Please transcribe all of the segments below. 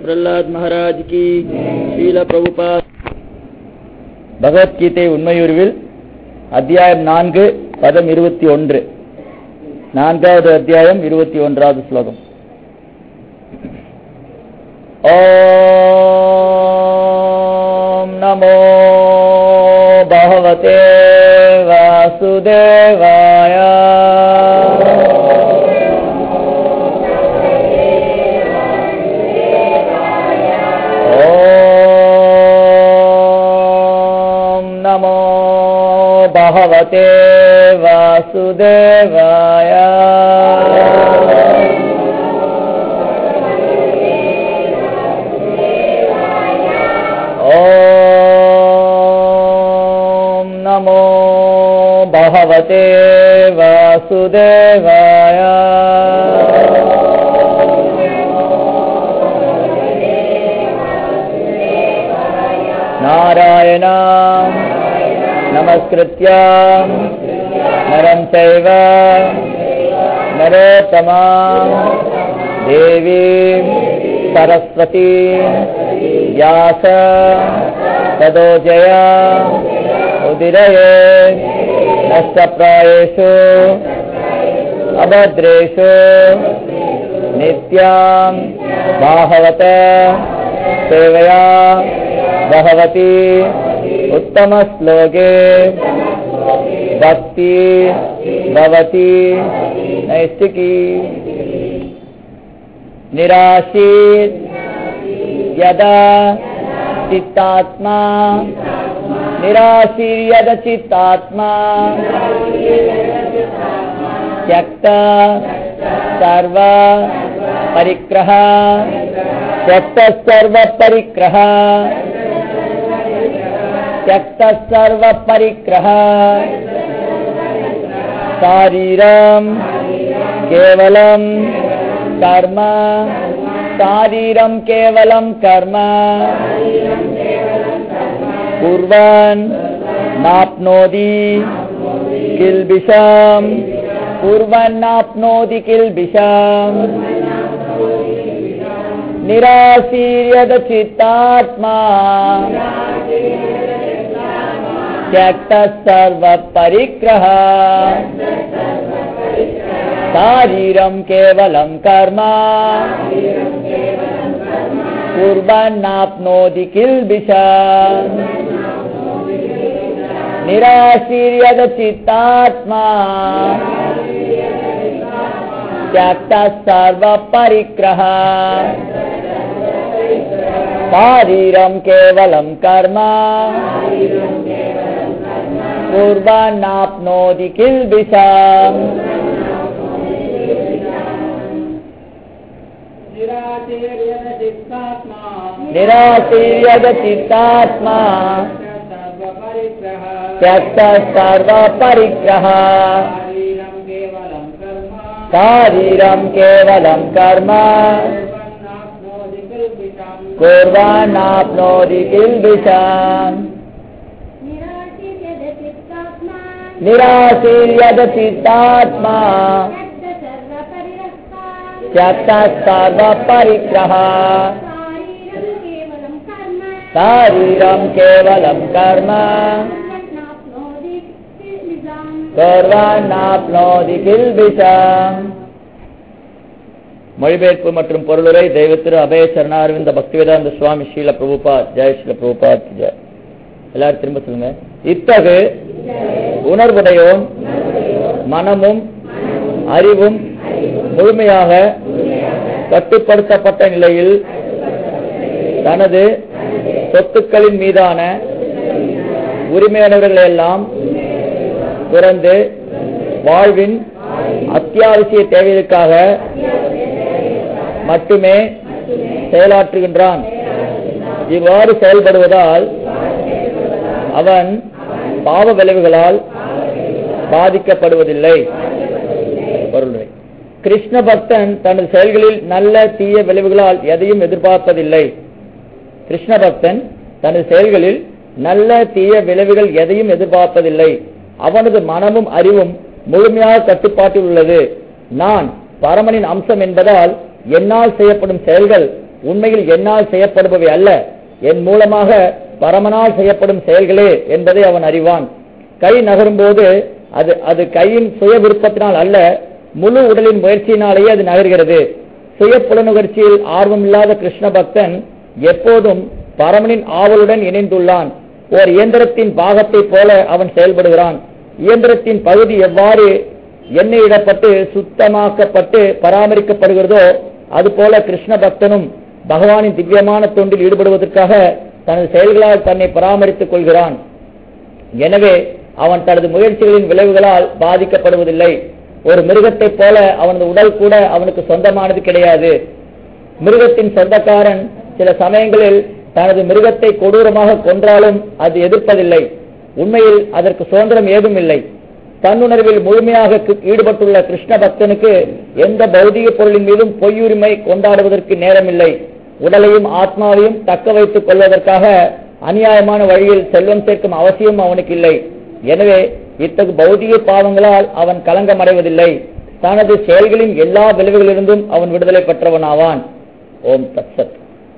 प्रहलाद महाराज की शील प्रभुपाद பகவத்கீதை உண்மையுருவில் அத்தியாயம் நான்கு பதம் இருபத்தி ஒன்று நான்காவது அத்தியாயம் இருபத்தி ஒன்றாவது ஸ்லோகம் ஓம் நமோ பகவதே வாசுதேவாய ॐ नमो भगवते वासुदेवाय ॐ नमो भगवते वासुदेवाय नारायण नमस्कृत्य नरं चैव नरोत्तमा देवी सरस्वती व्यास तदोजय उदिरये नष्टप्रायेषु अभद्रेषु नित्यां बाहवत सेवया भगवती उत्तमश्लोके भक्ति भवति नैष्टिकी निराशीत् यदा चित्तात्मा निराशीर्यद चित्तात्मा त्यक्त सर्व परिग्रह त्यक्त सर्व परिग्रह त्यक्त सर्व परिग्रह शारीरम केवलम कर्म शारीरम केवलम कर्म कुर्वन् नाप्नोति किल्बिषम् कुर्वन्नाप्नोति किल्बिषम् निराशीर्यद चित्तात्मा त्यक्त सर्वपरिग्रह शारीरं केवलं कर्म कुर्वन्नाप्नोति किल्बिषम् निराशीर्यद चित्तात्मा त्यक्त सर्वपरिग्रह शारीरं केवलं कर्म कुर्वन्नाप्नोति किल्बिषम् निराशीर्यद चित्तात्मा त्यक्त सर्वपरिग्रह शारीरं केवलं कर्म कुर्वान्नाप्नोति किल्बिषम् निराशीर्यद चित्तात्मा त्यक्त सर्वपरिग्रह शारीरं केवलं कर्म குர்வான்னாப்னோதி கில்பிஷம் மொழிபெயர்ப்பு மற்றும் பொருளுரை தெய்வத்திரு அபய சரணாரவிந்த பக்திவேதாந்த சுவாமி ஸ்ரீல பிரபுபாத் ஜெய் ஸ்ரீல பிரபுபாத் ஜெய் எல்லாரும் திரும்ப சொல்லுங்க இத்தகு உணர்வுடையோன் மனமும் அறிவும் முழுமையாக கட்டுப்படுத்தப்பட்ட நிலையில் தனது சொத்துக்களின் மீதான உரிமையாளர்களை எல்லாம் துறந்து வாழ்வின் அத்தியாவசிய தேவைகளுக்காக மட்டுமே செயலாற்றுகின்றான் இவ்வாறு செயல்படுவதால் அவன் பாவ விளைவுகளால் பாதிக்கப்படுவதில்லை பொருளுரை கிருஷ்ண பக்தன் தனது செயல்களில் நல்ல தீய விளைவுகளால் எதையும் எதிர்பார்ப்பதில்லை கிருஷ்ண பக்தன் தனது செயல்களில் நல்ல தீய விளைவுகள் எதையும் எதிர்பார்ப்பதில்லை அவனது மனமும் அறிவும் முழுமையாக கட்டுப்பாட்டில் உள்ளது நான் பரமனின் அம்சம் என்பதால் என்னால் செய்யப்படும் செயல்கள் உண்மையில் என்னால் செய்யப்படுபவை அல்ல என் மூலமாக பரமனால் செய்யப்படும் செயல்களே என்பதை அவன் அறிவான் கை நகரும்போது அது அது கையின் சுய விருப்பத்தினால் அல்ல முழு உடலின் முயற்சியினாலேயே அது நகர்கிறது சுய புலனுகர்ச்சியில் ஆர்வமில்லாத கிருஷ்ண பக்தன் எப்போதும் பரமனின் ஆவலுடன் இணைந்துள்ளான் ஓர் இயந்திரத்தின் பாகத்தைப் போல அவன் செயல்படுகிறான் இயந்திரத்தின் பகுதி எவ்வாறு எண்ணெயிடப்பட்டு சுத்தமாக்கப்பட்டு பராமரிக்கப்படுகிறதோ அதுபோல கிருஷ்ண பக்தனும் பகவானின் திவ்யமான தொண்டில் ஈடுபடுவதற்காக தனது செயல்களால் தன்னை பராமரித்துக் கொள்கிறான் எனவே அவன் தனது முயற்சிகளின் விளைவுகளால் பாதிக்கப்படுவதில்லை ஒரு மிருகத்தைப் போல அவனது உடல் கூட அவனுக்கு சொந்தமானது கிடையாது மிருகத்தின் சொந்தக்காரன் சில சமயங்களில் தனது மிருகத்தை கொடூரமாக கொன்றாலும் அது எதிர்ப்பதில்லை உண்மையில் அதற்கு சுதந்திரம் ஏதும் இல்லை தன்னுணர்வில் முழுமையாக கி- ஈடுபட்டுள்ள கிருஷ்ண பக்தனுக்கு எந்த பௌதிக பொருளின் மீதும் பொய்யுரிமை கொண்டாடுவதற்கு நேரமில்லை உடலையும் ஆத்மாவையும் தக்க வைத்துக் கொள்வதற்காக அநியாயமான வழியில் செல்வம் சேர்க்கும் அவசியம் அவனுக்கு இல்லை எனவே இத்தகு பௌதிக பாவங்களால் அவன் களங்கமடைவதில்லை தனது செயல்களின் எல்லா விளைவுகளிலிருந்தும் அவன் விடுதலை பெற்றவனாவான் ஓம் தத்சத்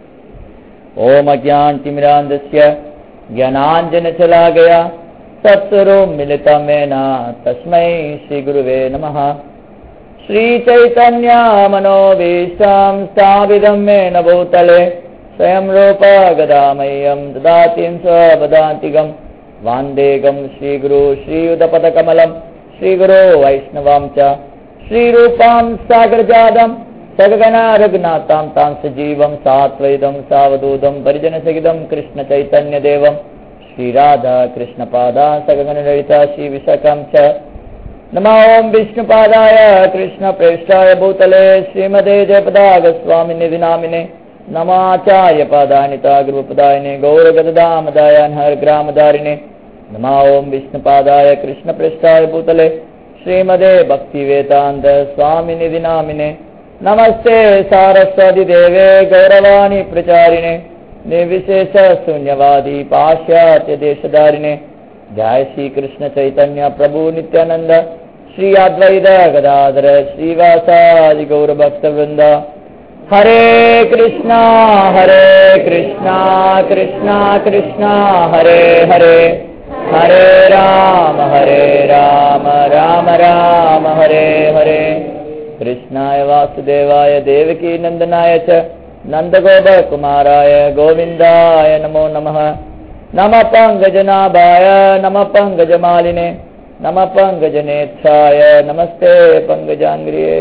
ओम अज्ञान तिमिरांधस्य ज्ञानांजन चला गया तत्स्वरूप मिलिता मेना तस्मै श्री गुरुवे नमः श्री चैतन्य मनोभीष्टां स्थापितं मेन भूतले स्वयं रूप गदामह्यं ददातिं स्वपदान्तिकं वान्देगं श्रीगुरु श्रीयुतपदकमलं श्रीगुरो वैष्णवां च श्रीरूपां सागरजातम् सगगना रघुनाथां तां सजीवं सात्वैदं सावधूतं परिजनसहितं कृष्णचैतन्यदेवं श्रीराधा कृष्णपादा सगगनललिता श्रीविशाखां च नमो ॐ विष्णुपादाय कृष्णप्रेष्ठाय भूतले श्रीमते जयपदागस्वामिनिधि नामिने नमाचार्य पादानिता गुरुपदायिने गौरगदामदायान् हर ग्रामधारिणे नमो ॐ विष्णुपादाय कृष्णप्रेष्ठाय भूतले श्रीमदे भक्तिवेदान्त स्वामिनिधि नामिने नमस्ते सारस्वती देवे गौरवाणी प्रचारिणे निर्विशेष शून्यवादी पाश्चात्य देशधारिणे जय श्री कृष्ण चैतन्य प्रभु नित्यानंद श्री अद्वैत गदाधर श्रीवासादि गौर भक्त वृंद हरे कृष्णा हरे कृष्णा कृष्णा कृष्णा हरे हरे हरे राम हरे राम राम राम हरे हरे कृष्णाय वासुदेवाय देवकी नन्दनाय च नन्दगोपकुमाराय गोविन्दाय नमो नमः नमः पङ्कजनाभाय नमः पङ्कजमालिने नमः पङ्कजनेच्छाय नमस्ते पङ्कजाङ्ग्रिये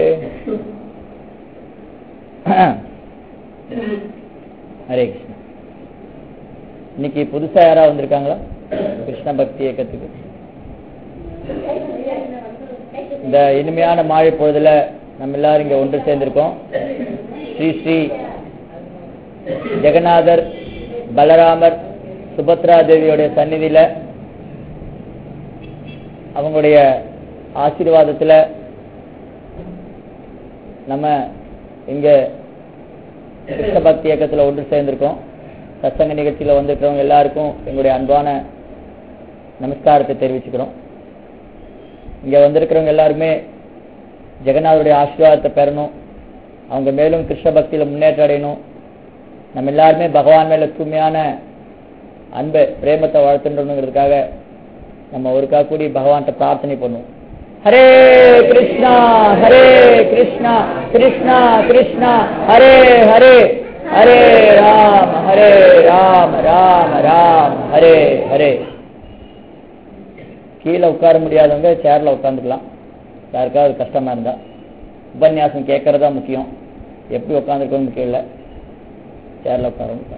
ஹரே கிருஷ்ணா இன்னைக்கு புதுசா யாராவது வந்திருக்காங்களா கிருஷ்ண பக்தி இயக்கத்துக்கு இந்த இனிமையான மாலை பொழுதுல நம்ம எல்லாரும் இங்க ஒன்று சேர்ந்திருக்கோம் ஸ்ரீ ஸ்ரீ ஜெகநாதர் பலராமர் சுபத்ரா தேவியோட சந்நிதியில அவங்களுடைய ஆசீர்வாதத்துல நம்ம இங்க கிருஷ்ண பக்தி இயக்கத்துல ஒன்று சேர்ந்திருக்கோம் சத்சங்க நிகழ்ச்சியில வந்திருக்கிறவங்க எல்லாருக்கும் எங்களுடைய அன்பான நமஸ்காரத்தை தெரிவிச்சுக்கிறோம் இங்க வந்திருக்கிறவங்க எல்லாருமே ஜெகநாதருடைய ஆசீர்வாதத்தை பெறணும் அவங்க மேலும் கிருஷ்ண பக்தியில முன்னேற்றம் அடையணும் நம்ம எல்லாருமே பகவான் மேல தூய்மையான அன்பை பிரேமத்தை வளர்த்துன்றதுக்காக நம்ம ஒருக்கா கூடி பகவான்கிட்ட பிரார்த்தனை பண்ணுவோம் ஹரே கிருஷ்ணா ஹரே கிருஷ்ணா கிருஷ்ணா கிருஷ்ணா ஹரே ஹரே ஹரே ராம் ஹரே ராம் ராம் ராம் ஹரே ஹரே கீழே உட்கார முடியாதவங்க சேர்ல உட்காந்துக்கலாம் யாருக்காவது கஷ்டமா இருந்தா உபன்யாசம் கேட்கறதா முக்கியம் எப்படி உட்காந்துருக்கணும் முக்கியம் இல்லை சேர்ல உட்கார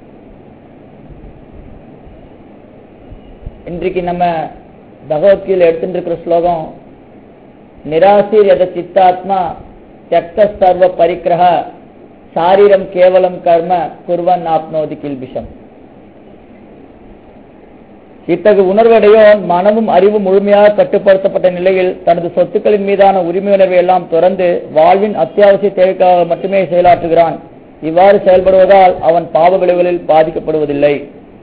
இன்றைக்கு நம்ம பகவத்கீதை எடுத்துட்டு இருக்கிற ஸ்லோகம் நிராசீர் எத சித்தாத்மா தியக்த சர்வ பரிக்கிரக சாரீரம் கேவலம் கர்ம குர்வன் ஆப்னோதி கில்பிஷம் இத்தகு உணர்வடையோன் மனமும் அறிவும் முழுமையாக கட்டுப்படுத்தப்பட்ட நிலையில் தனது சொத்துக்களின் மீதான உரிமை உணர்வை எல்லாம் துறந்து வாழ்வின் அத்தியாவசிய தேவைக்காக மட்டுமே செயலாற்றுகிறான் இவ்வாறு செயல்படுவதால் அவன் பாவ விளைவுகளில் பாதிக்கப்படுவதில்லை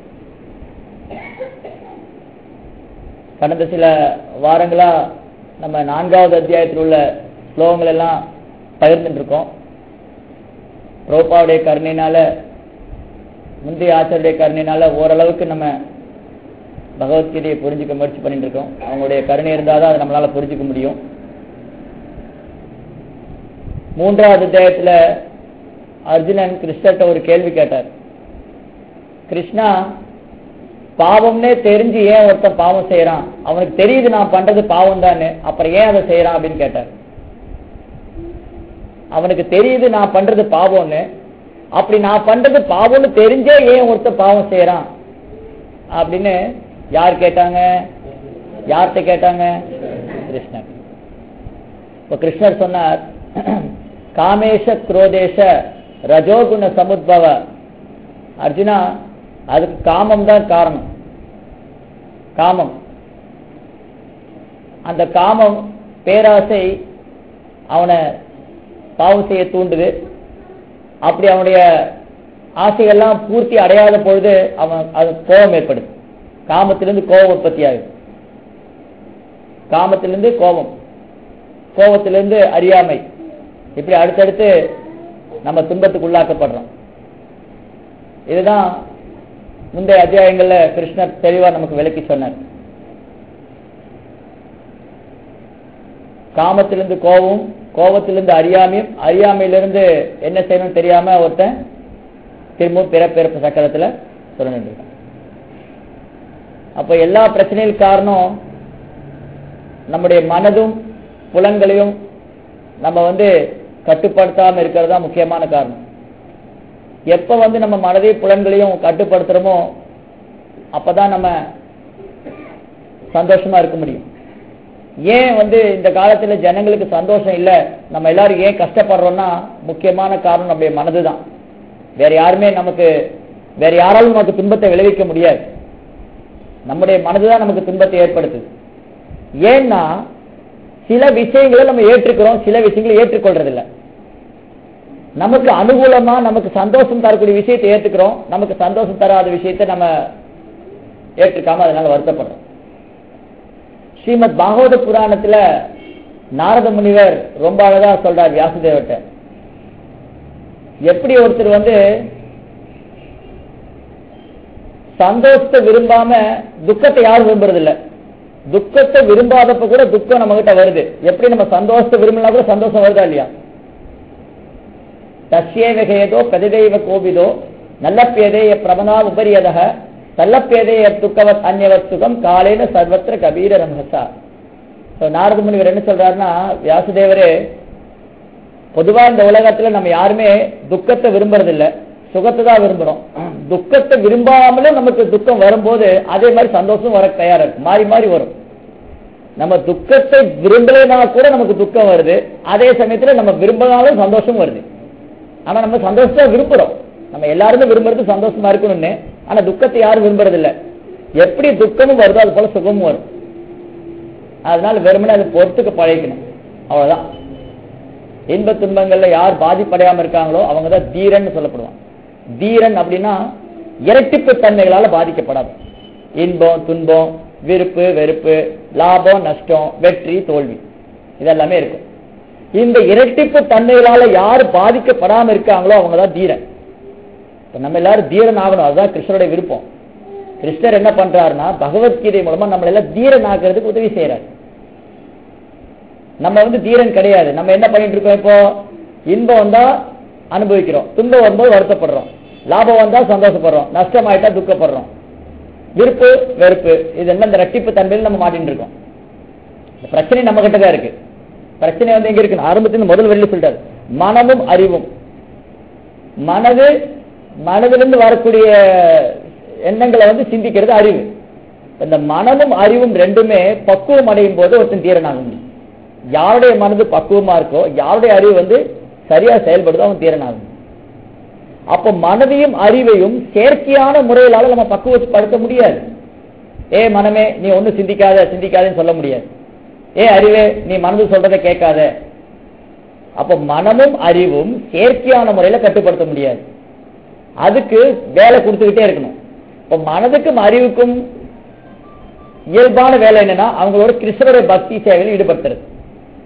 கடந்த சில வாரங்களா நம்ம நான்காவது அத்தியாயத்தில் உள்ள ஸ்லோகங்கள் எல்லாம் பகிர்ந்துட்டு இருக்கோம் ரோபாவுடைய கருணையினால முந்தைய ஆச்சாரிய கருணையினால ஓரளவுக்கு நம்ம பகவத்கீதையை புரிஞ்சுக்க முயற்சி பண்ணிட்டு இருக்கோம் அவங்களுடைய கருணை இருந்தால் தான் அதை நம்மளால புரிஞ்சுக்க முடியும் மூன்றாவது அத்தியாயத்துல அர்ஜுனன் கிருஷ்ணர்கிட்ட ஒரு கேள்வி கேட்டார் கிருஷ்ணா பாவம்னே தெரிஞ்சு ஏன் ஒருத்தன் பாவம் செய்யறான் அவனுக்கு தெரியுது நான் பண்றது பாவம் தானே அப்புறம் ஏன் அதை செய்யறான் அப்படின்னு கேட்டார் அவனுக்கு தெரியுது நான் பண்றது பாவம்னு அப்படி நான் பண்றது பாவம்னு தெரிஞ்சே ஏன் ஒருத்தன் பாவம் செய்யறான் அப்படின்னு யார் கேட்டாங்க யார்கிட்ட கேட்டாங்க கிருஷ்ணர் இப்ப கிருஷ்ணர் சொன்னார் காமேஷ குரோதேஷ ரஜோகுண சமுத்பவ அர்ஜுனா அதுக்கு காமம் தான் காரணம் காமம் அந்த காமம் பேராசை அவனை பாவம் செய்ய தூண்டுது அப்படி அவனுடைய ஆசைகள்லாம் பூர்த்தி அடையாத பொழுது அவன் அது கோபம் ஏற்படுது காமத்திலிருந்து கோபம் உற்பத்தி ஆகுது காமத்திலிருந்து கோபம் கோபத்திலிருந்து அறியாமை இப்படி அடுத்தடுத்து நம்ம துன்பத்துக்கு உள்ளாக்கப்படுறோம் இதுதான் முந்தைய அத்தியாயங்கள்ல கிருஷ்ணர் தெளிவா நமக்கு விளக்கி சொன்னார் காமத்திலிருந்து கோபம் கோபத்திலிருந்து அறியாமையும் அறியாமையிலிருந்து என்ன செய்யணும் தெரியாம ஒருத்தன் திரும்பவும் பிறப்பிறப்பு சக்கரத்துல சொல்லணும் இருக்கான் அப்ப எல்லா பிரச்சனைகளுக்கு காரணம் நம்முடைய மனதும் புலன்களையும் நம்ம வந்து கட்டுப்படுத்தாம இருக்கிறது தான் முக்கியமான காரணம் எப்ப வந்து நம்ம மனதையும் புலன்களையும் கட்டுப்படுத்துறோமோ அப்பதான் நம்ம சந்தோஷமா இருக்க முடியும் ஏன் வந்து இந்த காலத்துல ஜனங்களுக்கு சந்தோஷம் இல்ல நம்ம எல்லாரும் ஏன் கஷ்டப்படுறோம்னா முக்கியமான காரணம் நம்முடைய மனது தான் வேற யாருமே நமக்கு வேற யாராலும் நமக்கு துன்பத்தை விளைவிக்க முடியாது நம்முடைய மனதுதான் நமக்கு துன்பத்தை ஏற்படுத்துது ஏன்னா சில விஷயங்களை நம்ம ஏற்றுக்கிறோம் சில விஷயங்களை ஏற்றுக்கொள்றது இல்ல நமக்கு அனுகூலமா நமக்கு சந்தோஷம் தரக்கூடிய விஷயத்தை ஏற்றுக்கிறோம் நமக்கு சந்தோஷம் தராத விஷயத்தை நம்ம ஏற்றுக்காம அதனால வருத்தப்படுறோம் ஸ்ரீமத் பாகவத புராணத்துல நாரத முனிவர் ரொம்ப அழகா சொல்றார் வியாசதேவர்கிட்ட எப்படி ஒருத்தர் வந்து சந்தோஷத்தை விரும்பாம துக்கத்தை யாரும் விரும்புறது இல்ல துக்கத்தை விரும்பாதப்ப கூட துக்கம் நம்ம கிட்ட வருது எப்படி நம்ம சந்தோஷத்தை விரும்பினா கூட சந்தோஷம் வருதா இல்லையா தஸ்யேவகேதோ பிரதிதெய்வ கோபிதோ நல்லப்பேதேய பிரபனா உபரியதக தல்லப்பேதேய துக்கவத் அந்நியவத் சுகம் காலேன சர்வத்திர கபீர ரம்ஹசா நாரத முனிவர் என்ன சொல்றாருன்னா வியாசுதேவரே பொதுவா இந்த உலகத்துல நம்ம யாருமே துக்கத்தை விரும்புறது இல்ல சுகத்தை தான் விரும்புறோம் துக்கத்தை விரும்பாமலும் நமக்கு துக்கம் வரும்போது அதே மாதிரி சந்தோஷம் வர தயாரா இருக்கு மாறி மாறி வரும் நம்ம துக்கத்தை விரும்பலைனா கூட நமக்கு துக்கம் வருது அதே சமயத்துல நம்ம விரும்பினாலும் சந்தோஷம் வருது ஆனா நம்ம சந்தோஷத்தை விரும்புறோம் நம்ம எல்லாருமே விரும்புறது சந்தோஷமா இருக்கணும்னு ஆனா துக்கத்தை யாரும் விரும்புறது இல்ல எப்படி துக்கமும் வருதோ அது போல சுகமும் வரும் அதனால வெறுமனே அது பொறுத்துக்கு பழகிக்கணும் அவ்வளவுதான் இன்ப துன்பங்கள்ல யார் பாதிப்படையாம இருக்காங்களோ அவங்க தான் தீரன் சொல்லப்படுவாங்க தீரன் அப்படின்னா இரட்டிப்பு தன்மைகளால பாதிக்கப்படாது இன்பம் துன்பம் விருப்பு வெறுப்பு லாபம் நஷ்டம் வெற்றி தோல்வி இதெல்லாமே இருக்கும் இந்த இரட்டிப்பு தன்மைகளால யார் பாதிக்கப்படாம இருக்காங்களோ அவங்க தான் தீரன் இப்ப நம்ம எல்லாரும் தீரன் ஆகணும் அதுதான் கிருஷ்ணருடைய விருப்பம் கிருஷ்ணர் என்ன பண்றாருன்னா பகவத்கீதை மூலமா நம்மள எல்லாம் தீரன் ஆக்குறதுக்கு உதவி செய்யறாரு நம்ம வந்து தீரன் கிடையாது நம்ம என்ன பண்ணிட்டு இருக்கோம் இப்போ இன்பம் வந்தா அனுபவிக்கிறோம் துன்பம் வரும்போது வருத்தப்படுறோம் லாபம் வந்தா சந்தோஷப்படுறோம் நஷ்டம் ஆயிட்டா துக்கப்படுறோம் விருப்பு வெறுப்பு இதெல்லாம் இந்த ரட்டிப்பு தன்மையில் நம்ம மாட்டிட்டு இருக்கோம் இந்த பிரச்சனை நம்ம கிட்ட தான் இருக்கு பிரச்சனை வந்து எங்க இருக்கு ஆரம்பத்தில் முதல் வெளியில சொல்லிட்டாரு மனமும் அறிவும் மனது மனதிலிருந்து வரக்கூடிய எண்ணங்களை வந்து சிந்திக்கிறது அறிவு இந்த மனமும் அறிவும் ரெண்டுமே பக்குவம் அடையும் போது ஒருத்தன் தீரனாக முடியும் யாருடைய மனது பக்குவமா இருக்கோ யாருடைய அறிவு வந்து சரியா செயல்படுதோ அவன் தீரனாகும் அப்ப மனதையும் அறிவையும் செயற்கையான முறையிலால நம்ம பக்குவப்படுத்த முடியாது ஏ மனமே நீ ஒண்ணு சிந்திக்காத சிந்திக்காதன்னு சொல்ல முடியாது ஏ அறிவே நீ மனது சொல்றதை கேட்காத அப்ப மனமும் அறிவும் செயற்கையான முறையில கட்டுப்படுத்த முடியாது அதுக்கு வேலை கொடுத்துக்கிட்டே இருக்கணும் இப்ப மனதுக்கும் அறிவுக்கும் இயல்பான வேலை என்னன்னா அவங்களோட கிருஷ்ணருடைய பக்தி சேவையில் ஈடுபடுத்துறது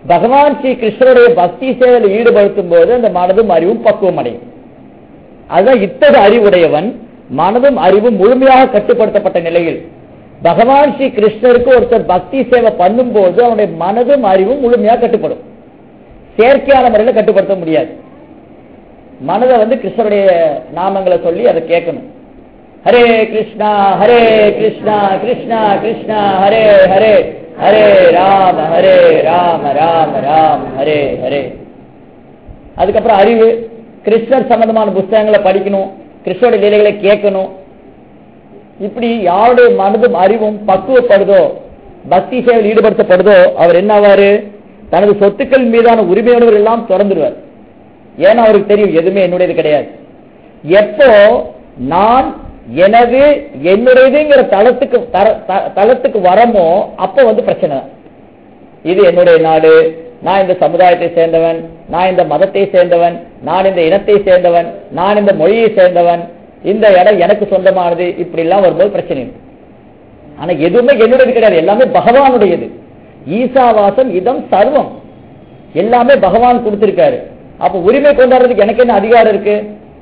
பகவான் ஸ்ரீ கிருஷ்ணருடைய பக்தி சேவையில் ஈடுபடுத்தும் போது அந்த மனதும் அறிவும் பக்குவம் அடையும் அதுதான் இத்தகைய அறிவுடையவன் மனதும் அறிவும் முழுமையாக கட்டுப்படுத்தப்பட்ட நிலையில் பகவான் ஸ்ரீ கிருஷ்ணருக்கு ஒருத்தர் பக்தி சேவை பண்ணும்போது அவனுடைய மனதும் அறிவும் முழுமையாக கட்டுப்படும் செயற்கையான முறையில் கட்டுப்படுத்த முடியாது மனதை வந்து கிருஷ்ணருடைய நாமங்களை சொல்லி அதை கேட்கணும் ஹரே கிருஷ்ணா ஹரே கிருஷ்ணா கிருஷ்ணா கிருஷ்ணா ஹரே ஹரே ஹரே ராம ஹரே ராம ராம ராம ஹரே ஹரே அதுக்கப்புறம் அறிவு கிருஷ்ணர் சம்பந்தமான புஸ்தகங்களை படிக்கணும் கிருஷ்ணருடைய லீலைகளை கேட்கணும் இப்படி யாருடைய மனதும் அறிவும் பக்குவப்படுதோ பக்தி சேவையில் ஈடுபடுத்தப்படுதோ அவர் என்ன ஆவாரு தனது சொத்துக்கள் மீதான உரிமையுணர்வு எல்லாம் திறந்துடுவார் ஏன்னா அவருக்கு தெரியும் எதுவுமே என்னுடையது கிடையாது எப்போ நான் எனது என்னுடையதுங்கிற தளத்துக்கு தர- த- தளத்துக்கு வரமோ அப்ப வந்து பிரச்சனை தான். இது என்னுடைய நாடு நான் இந்த சமுதாயத்தை சேர்ந்தவன் நான் இந்த மதத்தை சேர்ந்தவன் நான் இந்த இனத்தை சேர்ந்தவன் நான் இந்த மொழியை சேர்ந்தவன் இந்த இடம் எனக்கு சொந்தமானது இப்படி எல்லாம் வரும்போது பிரச்சனை இல்லை. ஆனா எதுவுமே என்னுடையது கிடையாது எல்லாமே பகவானுடையது ஈசாவாசம் இதம் சர்வம் எல்லாமே பகவான் கொடுத்திருக்காரு அப்ப உரிமை கொண்டாடுறதுக்கு எனக்கு என்ன அதிகாரம் இருக்கு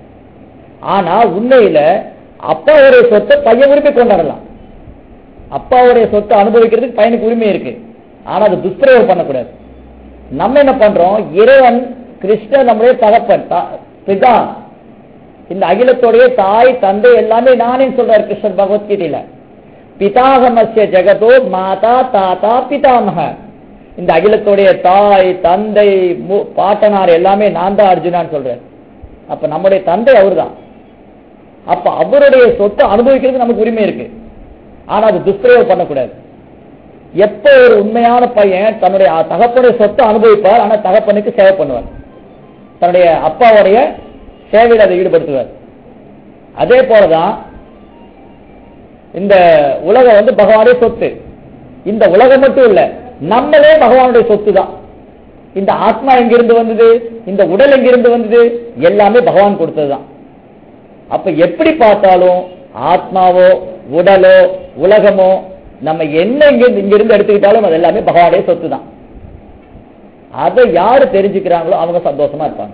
ஆனா உண்மையில அப்பாவுடைய சொத்தை பையன் உரிமை கொண்டாடலாம் அப்பாவுடைய சொத்தை அனுபவிக்கிறதுக்கு பையனுக்கு உரிமை இருக்கு ஆனா அது துஷ்பிரயோகம் பண்ணக்கூடாது நம்ம என்ன பண்றோம் இறைவன் கிருஷ்ணர் நம்முடைய தகப்பன் தா- பிதா இந்த அகிலத்துடைய தாய் தந்தை எல்லாமே நானே சொல்றாரு கிருஷ்ணர் பகவத்கீதையில பிதாகமஸ்ய ஜெகதோ மாதா தாத்தா பிதாமக இந்த அகிலத்துடைய தாய் தந்தை மு- பாட்டனார் எல்லாமே நான் தான் அர்ஜுனான்னு சொல்றேன் அப்ப நம்முடைய தந்தை அவர்தான் அப்ப அவருடைய சொத்தை அனுபவிக்கிறதுக்கு நமக்கு உரிமை இருக்கு ஆனா அது துஷ்பிரயோகம் பண்ணக்கூடாது எப்ப ஒரு உண்மையான பையன் தன்னுடைய தகப்பனுடைய சொத்தை அனுபவிப்பார் ஆனா தகப்பனுக்கு சேவை பண்ணுவார் தன்னுடைய அப்பாவுடைய சேவையில் அதை ஈடுபடுத்துவார் அதே போலதான் இந்த உலகம் வந்து பகவானுடைய சொத்து இந்த உலகம் மட்டும் இல்ல நம்மளே பகவானுடைய சொத்து தான் இந்த ஆத்மா எங்கிருந்து வந்தது இந்த உடல் எங்கிருந்து வந்தது எல்லாமே பகவான் கொடுத்ததுதான் அப்ப எப்படி பார்த்தாலும் ஆத்மாவோ உடலோ உலகமோ நம்ம என்ன இங்க இங்கிருந்து எடுத்துக்கிட்டாலும் அது எல்லாமே பகவானுடைய சொத்து தான் அதை யாரு தெரிஞ்சுக்கிறாங்களோ அவங்க சந்தோஷமா இருப்பாங்க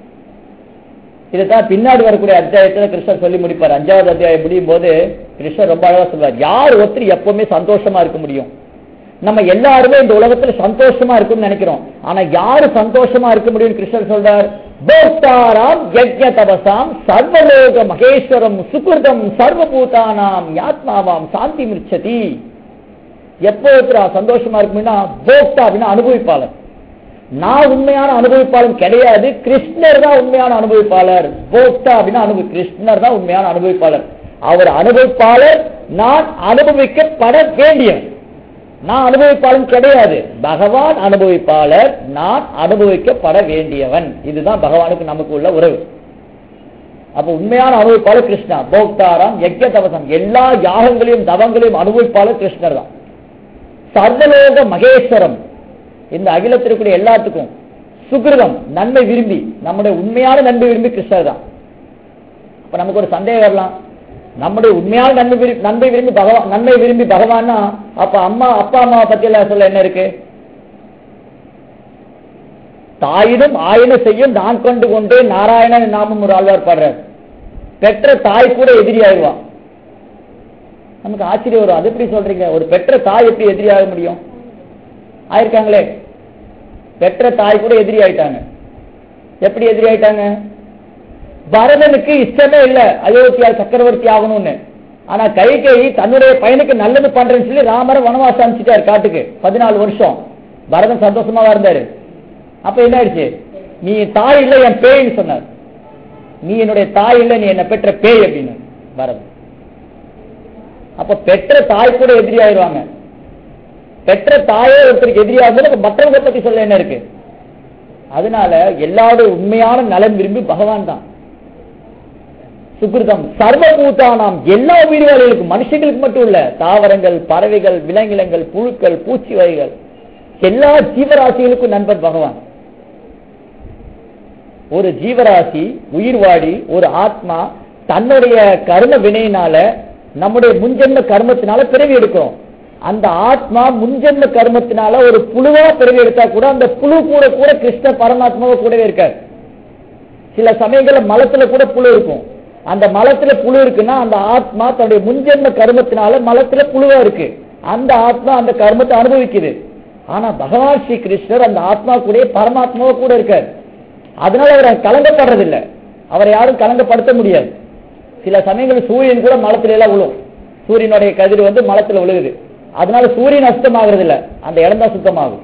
இதுதான் பின்னாடி வரக்கூடிய அத்தியாயத்துல கிருஷ்ணர் சொல்லி முடிப்பார் அஞ்சாவது அத்தியாயம் முடியும் போது கிருஷ்ணர் ரொம்ப அழகா சொல்வார் யார் ஒருத்தர் எப்பவுமே சந்தோஷமா இருக்க முடியும் நம்ம எல்லாருமே இந்த உலகத்துல சந்தோஷமா இருக்கும்னு நினைக்கிறோம் ஆனா யாரு சந்தோஷமா இருக்க முடியும் கிருஷ்ணர் சொல்றார் போக்தாராம் யஜ்ய தபசாம் சர்வலோக மகேஸ்வரம் சுகிருதம் சர்வபூதானாம் யாத்மாவாம் சாந்தி மிர்ச்சதி எப்போ ஒருத்தர் சந்தோஷமா இருக்கும்னா போக்தா அப்படின்னா அனுபவிப்பாளர் நான் உண்மையான அனுபவிப்பாளர் கிடையாது கிருஷ்ணர் தான் உண்மையான அனுபவிப்பாளர் போக்தா அப்படின்னா அனுபவி கிருஷ்ணர் தான் உண்மையான அனுபவிப்பாளர் அவர் அனுபவிப்பாளர் நான் அனுபவிக்கப்பட வேண்டியவன் நான் அனுபவிப்பாளன் கிடையாது பகவான் அனுபவிப்பாளர் நான் அனுபவிக்கப்பட வேண்டியவன் இதுதான் பகவானுக்கு நமக்கு உள்ள உறவு அப்ப உண்மையான அனுபவிப்பாளர் கிருஷ்ணா போக்தாராம் யஜ்ய தவசம் எல்லா யாகங்களையும் தவங்களையும் அனுபவிப்பாளர் கிருஷ்ணர் தான் சர்வலோக மகேஸ்வரம் இந்த அகிலத்திற்குரிய எல்லாத்துக்கும் சுகிருதம் நன்மை விரும்பி நம்முடைய உண்மையான நன்மை விரும்பி கிருஷ்ணர் தான் அப்ப நமக்கு ஒரு சந்தேகம் வரலாம் நம்முடைய உண்மையான நன்மை விரும்பி நன்மை விரும்பி பகவான் நன்மை விரும்பி பகவான்னா அப்ப அம்மா அப்பா அம்மாவை பத்தி எல்லாம் சொல்ல என்ன இருக்கு தாயினும் ஆயின செய்யும் நான் கொண்டு கொண்டு நாராயணன் நாமம் ஒரு ஆழ்வார் பாடுறார் பெற்ற தாய் கூட எதிரி ஆயிடுவான் நமக்கு ஆச்சரியம் வரும் அது எப்படி சொல்றீங்க ஒரு பெற்ற தாய் எப்படி எதிரி ஆக முடியும் ஆயிருக்காங்களே பெற்ற தாய் கூட எதிரி ஆயிட்டாங்க எப்படி எதிரி ஆயிட்டாங்க பரதனுக்கு இஷ்டமே இல்ல அயோத்தியா சக்கரவர்த்தி ஆகணும்னு ஆனா கைகேயி தன்னுடைய பையனுக்கு நல்லது பண்றேன்னு சொல்லி ராமரை வனவாசம் அனுப்பிச்சிட்டாரு காட்டுக்கு பதினாலு வருஷம் பரதன் சந்தோஷமா இருந்தாரு அப்ப என்ன ஆயிடுச்சு நீ தாய் இல்ல என் பேய்ன்னு சொன்னார் நீ என்னுடைய தாய் இல்ல நீ என்ன பெற்ற பேய் அப்படின்னு பரதன் அப்ப பெற்ற தாய் கூட எதிரி ஆயிடுவாங்க பெற்ற தாயே ஒருத்தருக்கு எதிரியாக மற்றவங்க பத்தி சொல்ல என்ன இருக்கு அதனால எல்லாருடைய உண்மையான நலன் விரும்பி பகவான் தான் சுகிருதம் சர்வபூதானாம் எல்லா உயிர்வாளிகளுக்கும் மனுஷங்களுக்கு மட்டும் இல்ல தாவரங்கள் பறவைகள் விலங்கினங்கள் புழுக்கள் பூச்சி வகைகள் எல்லா ஜீவராசிகளுக்கும் நண்பர் பகவான் ஒரு ஜீவராசி உயிர்வாடி ஒரு ஆத்மா தன்னுடைய கர்ம வினையினால நம்முடைய முன்ஜென்ம கர்மத்தினால பிறவி எடுக்கிறோம் அந்த ஆத்மா முன்ஜென்ம கர்மத்தினால ஒரு புழுவா பிறகு எடுத்தா கூட அந்த புழு கூட கூட கிருஷ்ண பரமாத்மாவை கூடவே இருக்காரு சில சமயங்கள்ல மலத்துல கூட புழு இருக்கும் அந்த மலத்துல புழு இருக்குன்னா அந்த ஆத்மா தன்னுடைய முன்ஜென்ம கர்மத்தினால மலத்துல புழுவா இருக்கு அந்த ஆத்மா அந்த கர்மத்தை அனுபவிக்குது ஆனா பகவான் ஸ்ரீ கிருஷ்ணர் அந்த ஆத்மா கூட பரமாத்மாவை கூட இருக்காரு அதனால அவர் கலங்கப்படுறதில்லை அவரை யாரும் கலங்கப்படுத்த முடியாது சில சமயங்கள் சூரியன் கூட மலத்துல எல்லாம் விழும் சூரியனுடைய கதிர் வந்து மலத்துல விழுகுது அதனால சூரியன் அசுத்தமாகிறது இல்ல அந்த இடம் தான் சுத்தமாகும்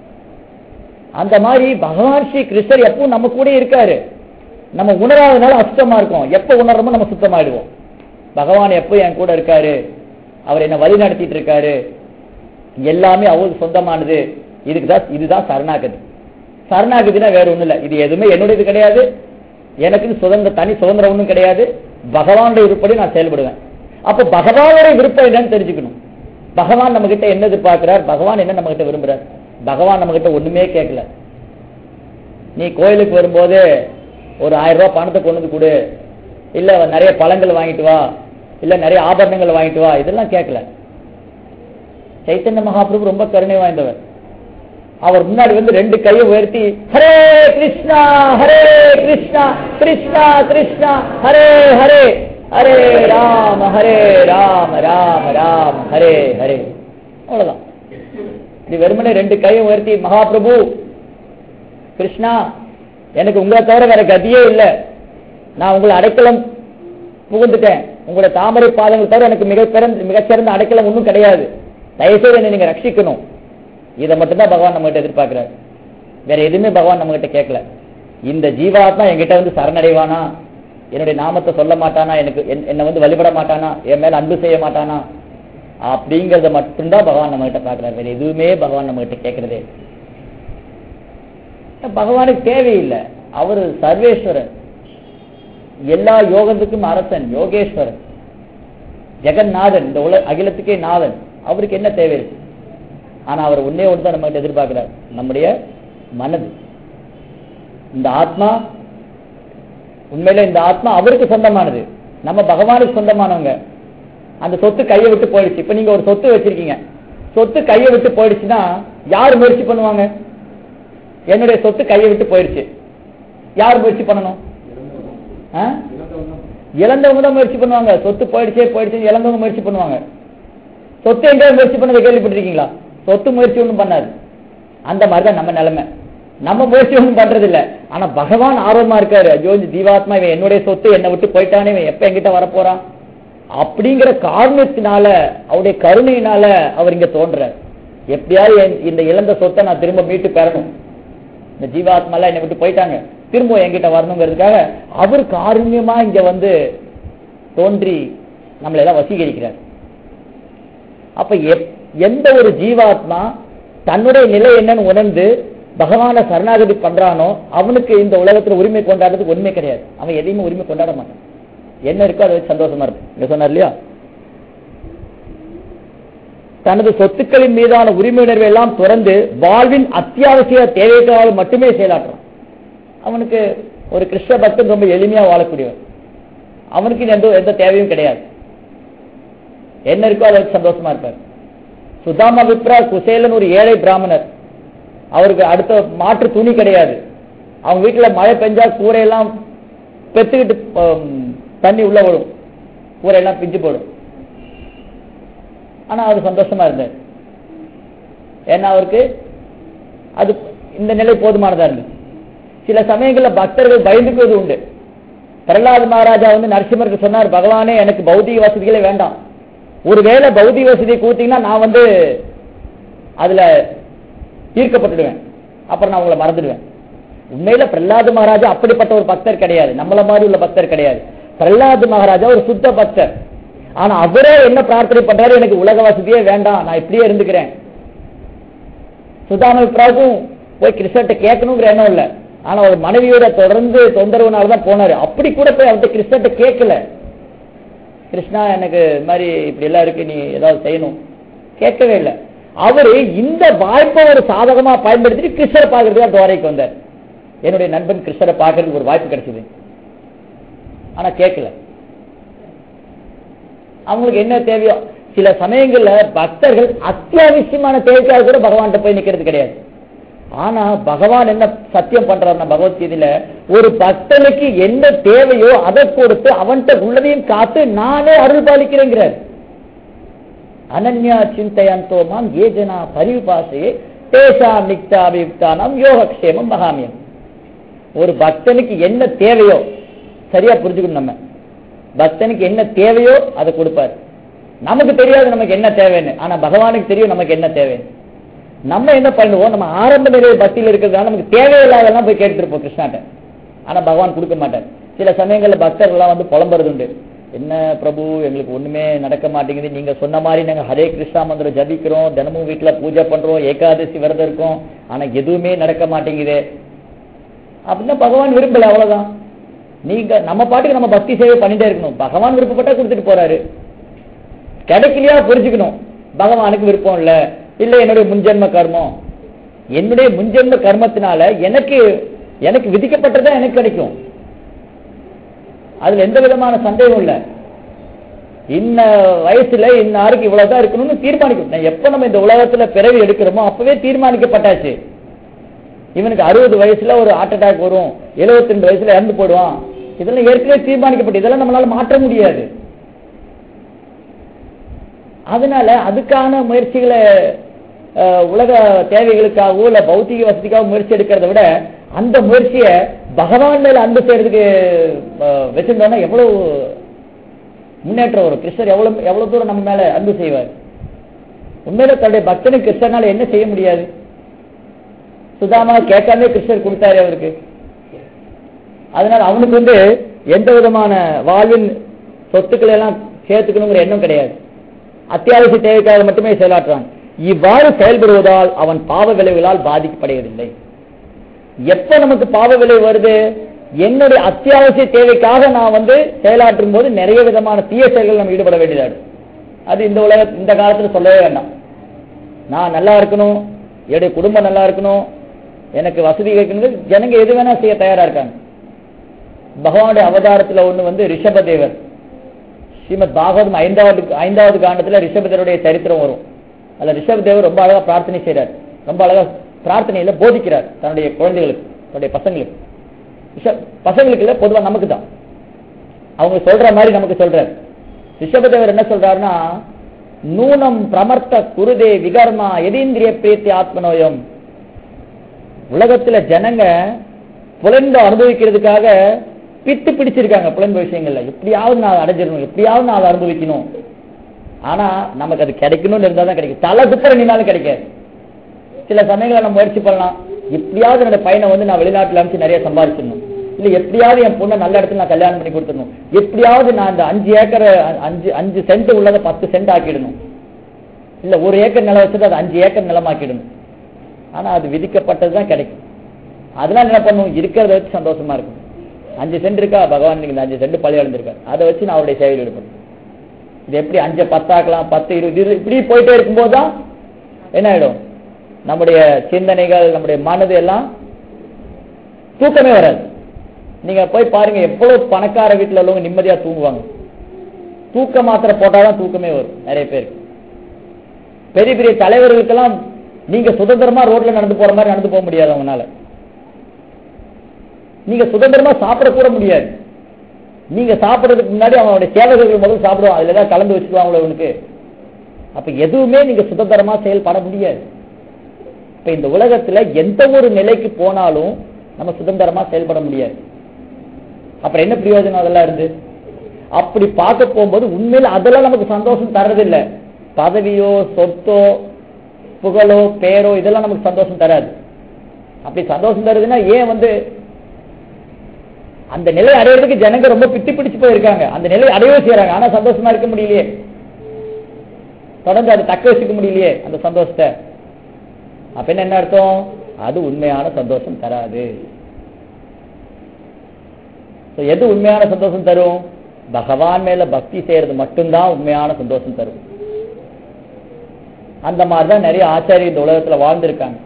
அந்த மாதிரி பகவான் ஸ்ரீ கிருஷ்ணர் எப்பவும் நம்ம கூட இருக்காரு நம்ம உணராதனால அசுத்தமா இருக்கும் எப்ப உணர்றோமோ நம்ம சுத்தமாயிடுவோம் பகவான் எப்ப என் கூட இருக்காரு அவர் என்ன வழி நடத்திட்டு இருக்காரு எல்லாமே அவருக்கு சொந்தமானது இதுக்குதான் இதுதான் சரணாகதி சரணாகதினா வேற ஒண்ணும் இல்ல இது எதுவுமே என்னுடையது கிடையாது எனக்குன்னு சுதந்திர தனி சுதந்திரம் ஒண்ணும் கிடையாது பகவானுடைய விருப்பப்படி நான் செயல்படுவேன் அப்ப பகவானுடைய விருப்பம் என்னன்னு தெரிஞ்சுக்கணும் பகவான் நம்ம கிட்ட என்ன எதிர்பார்க்கிறார் பகவான் என்ன நம்ம கிட்ட விரும்புறார் பகவான் நம்ம கிட்ட ஒண்ணுமே கேட்கல நீ கோயிலுக்கு வரும்போது ஒரு ஆயிரம் ரூபாய் பணத்தை கொண்டு வந்து கொடு இல்ல நிறைய பழங்கள் வாங்கிட்டு வா இல்ல நிறைய ஆபரணங்கள் வாங்கிட்டு வா இதெல்லாம் கேட்கல சைத்தன்ய மகாபிரபு ரொம்ப கருணை வாய்ந்தவர் அவர் முன்னாடி வந்து ரெண்டு கையை உயர்த்தி ஹரே கிருஷ்ணா ஹரே கிருஷ்ணா கிருஷ்ணா கிருஷ்ணா ஹரே ஹரே ஹரே ராம ஹரே ராம ராம ராம ஹரே ஹரே அவ்வளவுதான் இது வெறுமனே ரெண்டு கையை உயர்த்தி மகாபிரபு கிருஷ்ணா எனக்கு உங்களை தவிர வேற கதியே இல்லை நான் உங்களை அடைக்கலம் புகுந்துட்டேன் உங்களுடைய தாமரை பாதங்கள் தவிர எனக்கு மிக பிறந்த மிகச்சிறந்த அடைக்கலம் ஒன்றும் கிடையாது தயவுசெய்து என்னை நீங்க ரட்சிக்கணும் இதை மட்டும்தான் பகவான் நம்ம கிட்ட எதிர்பார்க்கிறார் வேற எதுவுமே பகவான் நம்ம கிட்ட கேட்கல இந்த ஜீவாத்மா என்கிட்ட வந்து சரணடைவானா என்னுடைய நாமத்தை சொல்ல மாட்டானா எனக்கு என்- என்னை வந்து வழிபட மாட்டானா என் மேல அன்பு செய்ய மாட்டானா அப்படிங்கறத மட்டும்தான் பகவான் நம்ம கிட்ட பாக்குறாரு வேற எதுவுமே பகவான் நம்ம கிட்ட கேட்கறதே இல்ல. பகவானுக்கு தேவையில்லை அவர் சர்வேஸ்வரன் எல்லா யோகத்துக்கும் அரசன் யோகேஸ்வரன் ஜெகநாதன் இந்த உல அகிலத்துக்கே நாதன் அவருக்கு என்ன தேவை இருக்கு ஆனா அவர் ஒன்னே ஒன்று தான் நம்ம கிட்ட எதிர்பார்க்கிறார் நம்முடைய மனது இந்த ஆத்மா உண்மையில இந்த ஆத்மா அவருக்கு சொந்தமானது நம்ம பகவானுக்கு சொந்தமானவங்க அந்த சொத்து கையை விட்டு போயிடுச்சு இப்ப நீங்க ஒரு சொத்து வச்சிருக்கீங்க சொத்து கையை விட்டு போயிடுச்சுன்னா யார் முயற்சி பண்ணுவாங்க என்னுடைய சொத்து கையை விட்டு போயிடுச்சு யார் முயற்சி பண்ணணும் ஆ? இழந்தவங்க தான் முயற்சி பண்ணுவாங்க சொத்து போயிடுச்சே போயிடுச்சு இழந்தவங்க முயற்சி பண்ணுவாங்க சொத்து எங்கேயாவது முயற்சி பண்ணதை கேள்விப்பட்டிருக்கீங்களா சொத்து முயற்சி ஒன்றும் பண்ணாது அந்த மாதிரி தான் நம்ம நிலைமை நம்ம முயற்சி ஒன்றும் பண்றது இல்ல ஆனா பகவான் ஆர்வமா இருக்காரு ஐயோ இந்த ஜீவாத்மா இவன் என்னுடைய சொத்து என்னை விட்டு போயிட்டானே இவன் எப்ப என்கிட்ட வரப்போறான் அப்படிங்கிற காரணத்தினால அவருடைய கருணையினால அவர் இங்க தோன்றார் எப்படியாவது என் இந்த இழந்த சொத்தை நான் திரும்ப மீட்டு பெறணும் இந்த ஜீவாத்மாலாம் என்னை விட்டு போயிட்டாங்க திரும்ப என்கிட்ட வரணுங்கிறதுக்காக அவர் காருண்யமா இங்க வந்து தோன்றி நம்மளை எல்லாம் வசீகரிக்கிறார் அப்ப எப்- எந்த ஒரு ஜீவாத்மா தன்னுடைய நிலை என்னன்னு உணர்ந்து பகவான சரணாகதி பண்றானோ அவனுக்கு இந்த உலகத்துல உரிமை கொண்டாடுறதுக்கு உரிமை கிடையாது அவன் எதையுமே உரிமை கொண்டாட மாட்டான் என்ன இருக்கோ அதை வச்சு சந்தோஷமா இருப்பான் இங்க சொன்னார் இல்லையா தனது சொத்துக்களின் மீதான உரிமை உணர்வை எல்லாம் துறந்து வாழ்வின் அத்தியாவசிய தேவைக்காக மட்டுமே செயலாற்றுறான் அவனுக்கு ஒரு கிருஷ்ண பக்தன் ரொம்ப எளிமையா வாழக்கூடியவன் அவனுக்கு எந்த எந்த தேவையும் கிடையாது என்ன இருக்கோ அதை வச்சு சந்தோஷமா இருப்பார் சுதாமா விப்ரா குசேலன் ஒரு ஏழை பிராமணர் அவருக்கு அடுத்த மாற்று துணி கிடையாது அவங்க வீட்டுல மழை பெஞ்சா கூரையெல்லாம் பெத்துக்கிட்டு ஆம், தண்ணி உள்ள விடும் கூரையெல்லாம் பிஞ்சு போடும் ஆனா அவர் சந்தோஷமா இருந்தார் ஏன்னா அவருக்கு அது இந்த நிலை போதுமானதா இருக்கு சில சமயங்கள்ல பக்தர்கள் பயந்துக்குவது உண்டு பிரகலாத் மகாராஜா வந்து நரசிம்மருக்கு சொன்னார் பகவானே எனக்கு பௌதிக வசதிகளே வேண்டாம் ஒருவேளை பௌதிக வசதி கொடுத்தீங்கன்னா நான் வந்து அதுல ஈர்க்கப்பட்டுடுவேன் அப்புறம் நான் உங்களை மறந்துடுவேன் உண்மையில பிரகலாத் மகாராஜா அப்படிப்பட்ட ஒரு பக்தர் கிடையாது நம்மள மாதிரி உள்ள பக்தர் கிடையாது பிரகலாத் மகாராஜா ஒரு சுத்த பக்தர் ஆனா அவரே என்ன பிரார்த்தனை பண்றாரு எனக்கு உலக வசதியே வேண்டாம் நான் இப்படியே இருந்துக்கிறேன் சுதாம விப்ராவுக்கும் போய் கிருஷ்ணர்கிட்ட கேட்கணுங்கிற எண்ணம் இல்ல ஆனா ஒரு மனைவியோட தொடர்ந்து தொந்தரவுனால தான் போனாரு அப்படி கூட போய் அவர்கிட்ட கிருஷ்ணர்கிட்ட கேட்கல கிருஷ்ணா எனக்கு இது மாதிரி இப்படி எல்லாம் இருக்கு நீ ஏதாவது செய்யணும் கேட்கவே இல்லை அவரு இந்த வாய்ப்பை ஒரு சாதகமா பயன்படுத்திட்டு கிருஷ்ணரை பார்க்கறதுக்கு துவாரைக்கு வந்தார் என்னுடைய நண்பன் கிருஷ்ணரை பார்க்கறதுக்கு ஒரு வாய்ப்பு கிடைச்சது ஆனா கேட்கல அவங்களுக்கு என்ன தேவையோ சில சமயங்கள்ல பக்தர்கள் அத்தியாவசியமான தேவைக்காக கூட பகவான்கிட்ட போய் நிக்கிறது கிடையாது ஆனா பகவான் என்ன சத்தியம் பண்றாருன்னா பகவத்கீதையில ஒரு பக்தனுக்கு என்ன தேவையோ அதை கொடுத்து அவன்கிட்ட உள்ளதையும் காத்து நானே அருள் பாலிக்கிறேங்கிறார் அனன்யா சிந்தையந்தோ மாம் ஏ ஜனா பரிவிபாசையே தேசாம் நிக்தாபியுக்தானம் யோகக்ஷேமம் மகாமியம் ஒரு பக்தனுக்கு என்ன தேவையோ சரியா புரிஞ்சுக்கணும் நம்ம பக்தனுக்கு என்ன தேவையோ அதை கொடுப்பாரு நமக்கு தெரியாது நமக்கு என்ன தேவைன்னு ஆனா பகவானுக்கு தெரியும் நமக்கு என்ன தேவைன்னு நம்ம என்ன பண்ணுவோம் நம்ம ஆரம்ப நிலை பக்தியில் இருக்கிறதுனால நமக்கு தேவையில்லாதெல்லாம் போய் கேட்டுருப்போம் கிருஷ்ணாட்ட ஆனா பகவான் கொடுக்க மாட்டார் சில சமயங்கள்ல பக்தர்கள்லாம் வந்து புலம்புறது உண்டு என்ன பிரபு எங்களுக்கு ஒண்ணுமே நடக்க மாட்டேங்குது நீங்க சொன்ன மாதிரி நாங்க ஹரே கிருஷ்ணா மந்திரம் ஜபிக்கிறோம் தினமும் வீட்டுல பூஜை பண்றோம் ஏகாதசி விரதம் இருக்கோம் ஆனா எதுவுமே நடக்க மாட்டேங்குது அப்படின்னா பகவான் விரும்பல அவ்வளவுதான் நீங்க நம்ம பாட்டுக்கு நம்ம பக்தி சேவை பண்ணிட்டே இருக்கணும் பகவான் விருப்பப்பட்டா கொடுத்துட்டு போறாரு கிடைக்கலையா புரிஞ்சுக்கணும் பகவானுக்கு விருப்பம் இல்ல இல்ல என்னுடைய முன்ஜென்ம கர்மம் என்னுடைய முன்ஜென்ம கர்மத்தினால எனக்கு எனக்கு விதிக்கப்பட்டதா எனக்கு கிடைக்கும் அதுல எந்த விதமான சந்தேகம் இல்ல இன்ன வயசுல இன்னாருக்கு இவ்வளவுதான் இருக்கணும்னு தீர்மானிக்கும் நான் எப்ப நம்ம இந்த உலகத்துல பிறவி எடுக்கிறோமோ அப்பவே தீர்மானிக்கப்பட்டாச்சு இவனுக்கு அறுபது வயசுல ஒரு ஹார்ட் அட்டாக் வரும் 72 வயசுல இறந்து போடுவான் இதெல்லாம் ஏற்கனவே தீர்மானிக்கப்பட்டு இதெல்லாம் நம்மளால மாற்ற முடியாது அதனால அதுக்கான முயற்சிகளை அஹ், உலக தேவைகளுக்காகவோ இல்ல பௌத்திக வசதிக்காக முயற்சி எடுக்கிறத விட அந்த முயற்சியை பகவான் மேல அன்பு செய்யறதுக்கு அஹ், வச்சிருந்தோம்னா எவ்வளவு முன்னேற்றம் வரும் கிருஷ்ணர் எவ்வளவு எவ்வளவு தூரம் நம்ம மேல அன்பு செய்வார் உண்மையில தன்னுடைய பக்தனுக்கு கிருஷ்ணனால என்ன செய்ய முடியாது சுதாமா கேட்காமலே கிருஷ்ணர் கொடுத்தாரு அவருக்கு அதனால அவனுக்கு வந்து எந்த விதமான வாழ்வின் சொத்துக்களை எல்லாம் சேர்த்துக்கணுங்கிற எண்ணம் கிடையாது அத்தியாவசிய தேவைக்காக மட்டுமே செயலாற்றுறான் இவ்வாறு செயல்படுவதால் அவன் பாவ விளைவுகளால் பாதிக்கப்படுவதில்லை எப்ப நமக்கு பாவ விளைவு வருது என்னுடைய அத்தியாவசிய தேவைக்காக நான் வந்து செயலாற்றும் போது நிறைய விதமான தீய செயல்கள் நம்ம ஈடுபட வேண்டியதாடு அது இந்த உலக இந்த காலத்துல சொல்லவே வேண்டாம் நான் நல்லா இருக்கணும் என்னுடைய குடும்பம் நல்லா இருக்கணும் எனக்கு வசதி வைக்கணும் ஜனங்க எது வேணா செய்ய தயாரா இருக்காங்க பகவானுடைய அவதாரத்துல ஒண்ணு வந்து ரிஷபதேவர் ஸ்ரீமத் பாகவதம் ஐந்தாவது ஐந்தாவது காண்டத்துல ரிஷபதேவருடைய சரித்திரம் வரும் அதுல ரிஷபதேவர் ரொம்ப அழகா பிரார்த்தனை செய்றார் ரொம்ப அழகா பிரார்த்தனையில போதிக்கிறார் தன்னுடைய குழந்தைகளுக்கு தன்னுடைய பசங்களுக்கு ரிஷப் பசங்களுக்கு இல்ல பொதுவா நமக்கு தான் அவங்க சொல்ற மாதிரி நமக்கு சொல்றார் ரிஷபதேவர் என்ன சொல்றாருன்னா நூனம் பிரமர்த்த குருதே விகர்மா எதீந்திரிய பிரீத்தி ஆத்மநோயம் உலகத்துல ஜனங்க புலன்ப அனுபவிக்கிறதுக்காக பித்து பிடிச்சிருக்காங்க புலன்ப விஷயங்கள்ல எப்படியாவது நான் அடைஞ்சிடணும் எப்படியாவது நான் அதை அனுபவிக்கணும் ஆனா நமக்கு அது கிடைக்கணும்னு இருந்தா தான் கிடைக்கும் தலை குப்புற நின்னாலும் கிடைக்காது சில சமயங்களை நம்ம முயற்சி பண்ணலாம் எப்படியாவது என்னோட பையனை வந்து நான் வெளிநாட்டுல அனுப்பிச்சு நிறைய சம்பாதிச்சிடணும் இல்ல எப்படியாவது என் பொண்ணை நல்ல இடத்துல நான் கல்யாணம் பண்ணி கொடுத்துடணும் எப்படியாவது நான் அந்த அஞ்சு ஏக்கர் அஞ்சு அஞ்சு சென்ட் உள்ளதை பத்து சென்ட் ஆக்கிடணும் இல்ல ஒரு ஏக்கர் நிலம் வச்சுட்டு அது அஞ்சு ஏக்கர் நிலமாக்கிடணும் ஆனா அது விதிக்கப்பட்டதுதான் கிடைக்கும் அதெல்லாம் என்ன பண்ணும் இருக்கிறத வச்சு சந்தோஷமா இருக்கும் அஞ்சு சென்ட் இருக்கா பகவான் நீங்க இந்த அஞ்சு சென்ட் பள்ளி இழந்திருக்காரு அதை வச்சு நான் அவருடைய சேவையில் ஈடுபடும் இது எப்படி அஞ்சு பத்தாக்கலாம் பத்து இருபது இது இப்படி போயிட்டே இருக்கும்போது தான் என்ன ஆயிடும் நம்முடைய சிந்தனைகள் நம்முடைய மனது எல்லாம் தூக்கமே வராது நீங்க போய் பாருங்க எவ்வளவு பணக்கார வீட்டுல உள்ளவங்க நிம்மதியா தூங்குவாங்க தூக்க மாத்திரை போட்டாதான் தூக்கமே வரும் நிறைய பேருக்கு பெரிய பெரிய தலைவர்களுக்கெல்லாம் நீங்க சுதந்திரமா ரோட்ல நடந்து போற மாதிரி நடந்து போக முடியாது அவங்கனால நீங்க சுதந்திரமா சாப்பிட கூட முடியாது நீங்க சாப்பிடுறதுக்கு முன்னாடி அவனுடைய சேவகர்கள் முதல்ல சாப்பிடுவான் அதுல ஏதாவது கலந்து வச்சுக்குவாங்களோ அவனுக்கு அப்ப எதுவுமே நீங்க சுதந்திரமா செயல்பட முடியாது இப்ப இந்த உலகத்துல எந்த ஒரு நிலைக்கு போனாலும் நம்ம சுதந்திரமா செயல்பட முடியாது அப்புறம் என்ன பிரயோஜனம் அதெல்லாம் இருந்து அப்படி பார்க்க போகும்போது உண்மையில அதெல்லாம் நமக்கு சந்தோஷம் தர்றதில்லை பதவியோ சொத்தோ புகழோ பேரோ இதெல்லாம் நமக்கு சந்தோஷம் தராது அப்படி சந்தோஷம் தருதுன்னா ஏன் வந்து அந்த நிலை அடையிறதுக்கு ஜனங்க ரொம்ப பிட்டி பிடிச்சு போயிருக்காங்க அந்த நிலை அடையவே செய்யறாங்க ஆனா சந்தோஷமா இருக்க முடியலையே தொடர்ந்து அதை தக்க வச்சுக்க முடியலையே அந்த சந்தோஷத்தை அப்ப என்ன என்ன அர்த்தம் அது உண்மையான சந்தோஷம் தராது So, எது உண்மையான சந்தோஷம் தரும் பகவான் மேல பக்தி செய்யறது மட்டும்தான் உண்மையான சந்தோஷம் தரும் அந்த மாதிரிதான் நிறைய ஆச்சாரியர் இந்த உலகத்துல வாழ்ந்திருக்காங்க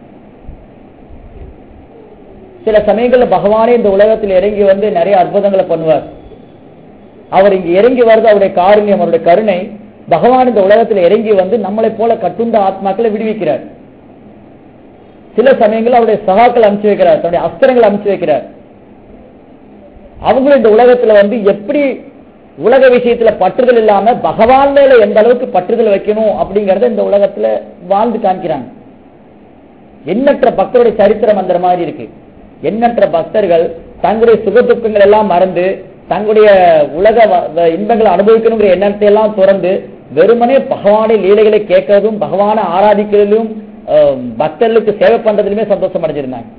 சில சமயங்கள்ல பகவானே இந்த உலகத்தில் இறங்கி வந்து நிறைய அற்புதங்களை பண்ணுவார் அவர் இங்க இறங்கி வருது அவருடைய காருண்யம் அவருடைய கருணை பகவான் இந்த உலகத்துல இறங்கி வந்து நம்மளை போல கட்டுண்ட ஆத்மாக்களை விடுவிக்கிறார் சில சமயங்கள் அவருடைய சகாக்கள் அனுப்பிச்சு வைக்கிறார் தன்னுடைய அஸ்திரங்களை அனுப்பிச்சு வைக்கிறார் அவங்களும் இந்த உலகத்துல வந்து எப்படி உலக விஷயத்துல பற்றுதல் இல்லாம பகவான் மேல எந்த அளவுக்கு பற்றுதல் வைக்கணும் அப்படிங்கறத இந்த உலகத்துல வாழ்ந்து காமிக்கிறாங்க எண்ணற்ற பக்தருடைய சரித்திரம் அந்த மாதிரி இருக்கு எண்ணற்ற பக்தர்கள் தங்களுடைய சுக துக்கங்கள் எல்லாம் மறந்து தங்களுடைய உலக வ- வ- இன்பங்களை அனுபவிக்கணுங்கிற எண்ணத்தை எல்லாம் துறந்து வெறுமனே பகவானை லீலைகளை கேட்கறதும் பகவானை ஆராதிக்கிறதிலும் அஹ், பக்தர்களுக்கு சேவை பண்றதுலுமே சந்தோஷம் அடைஞ்சிருந்தாங்க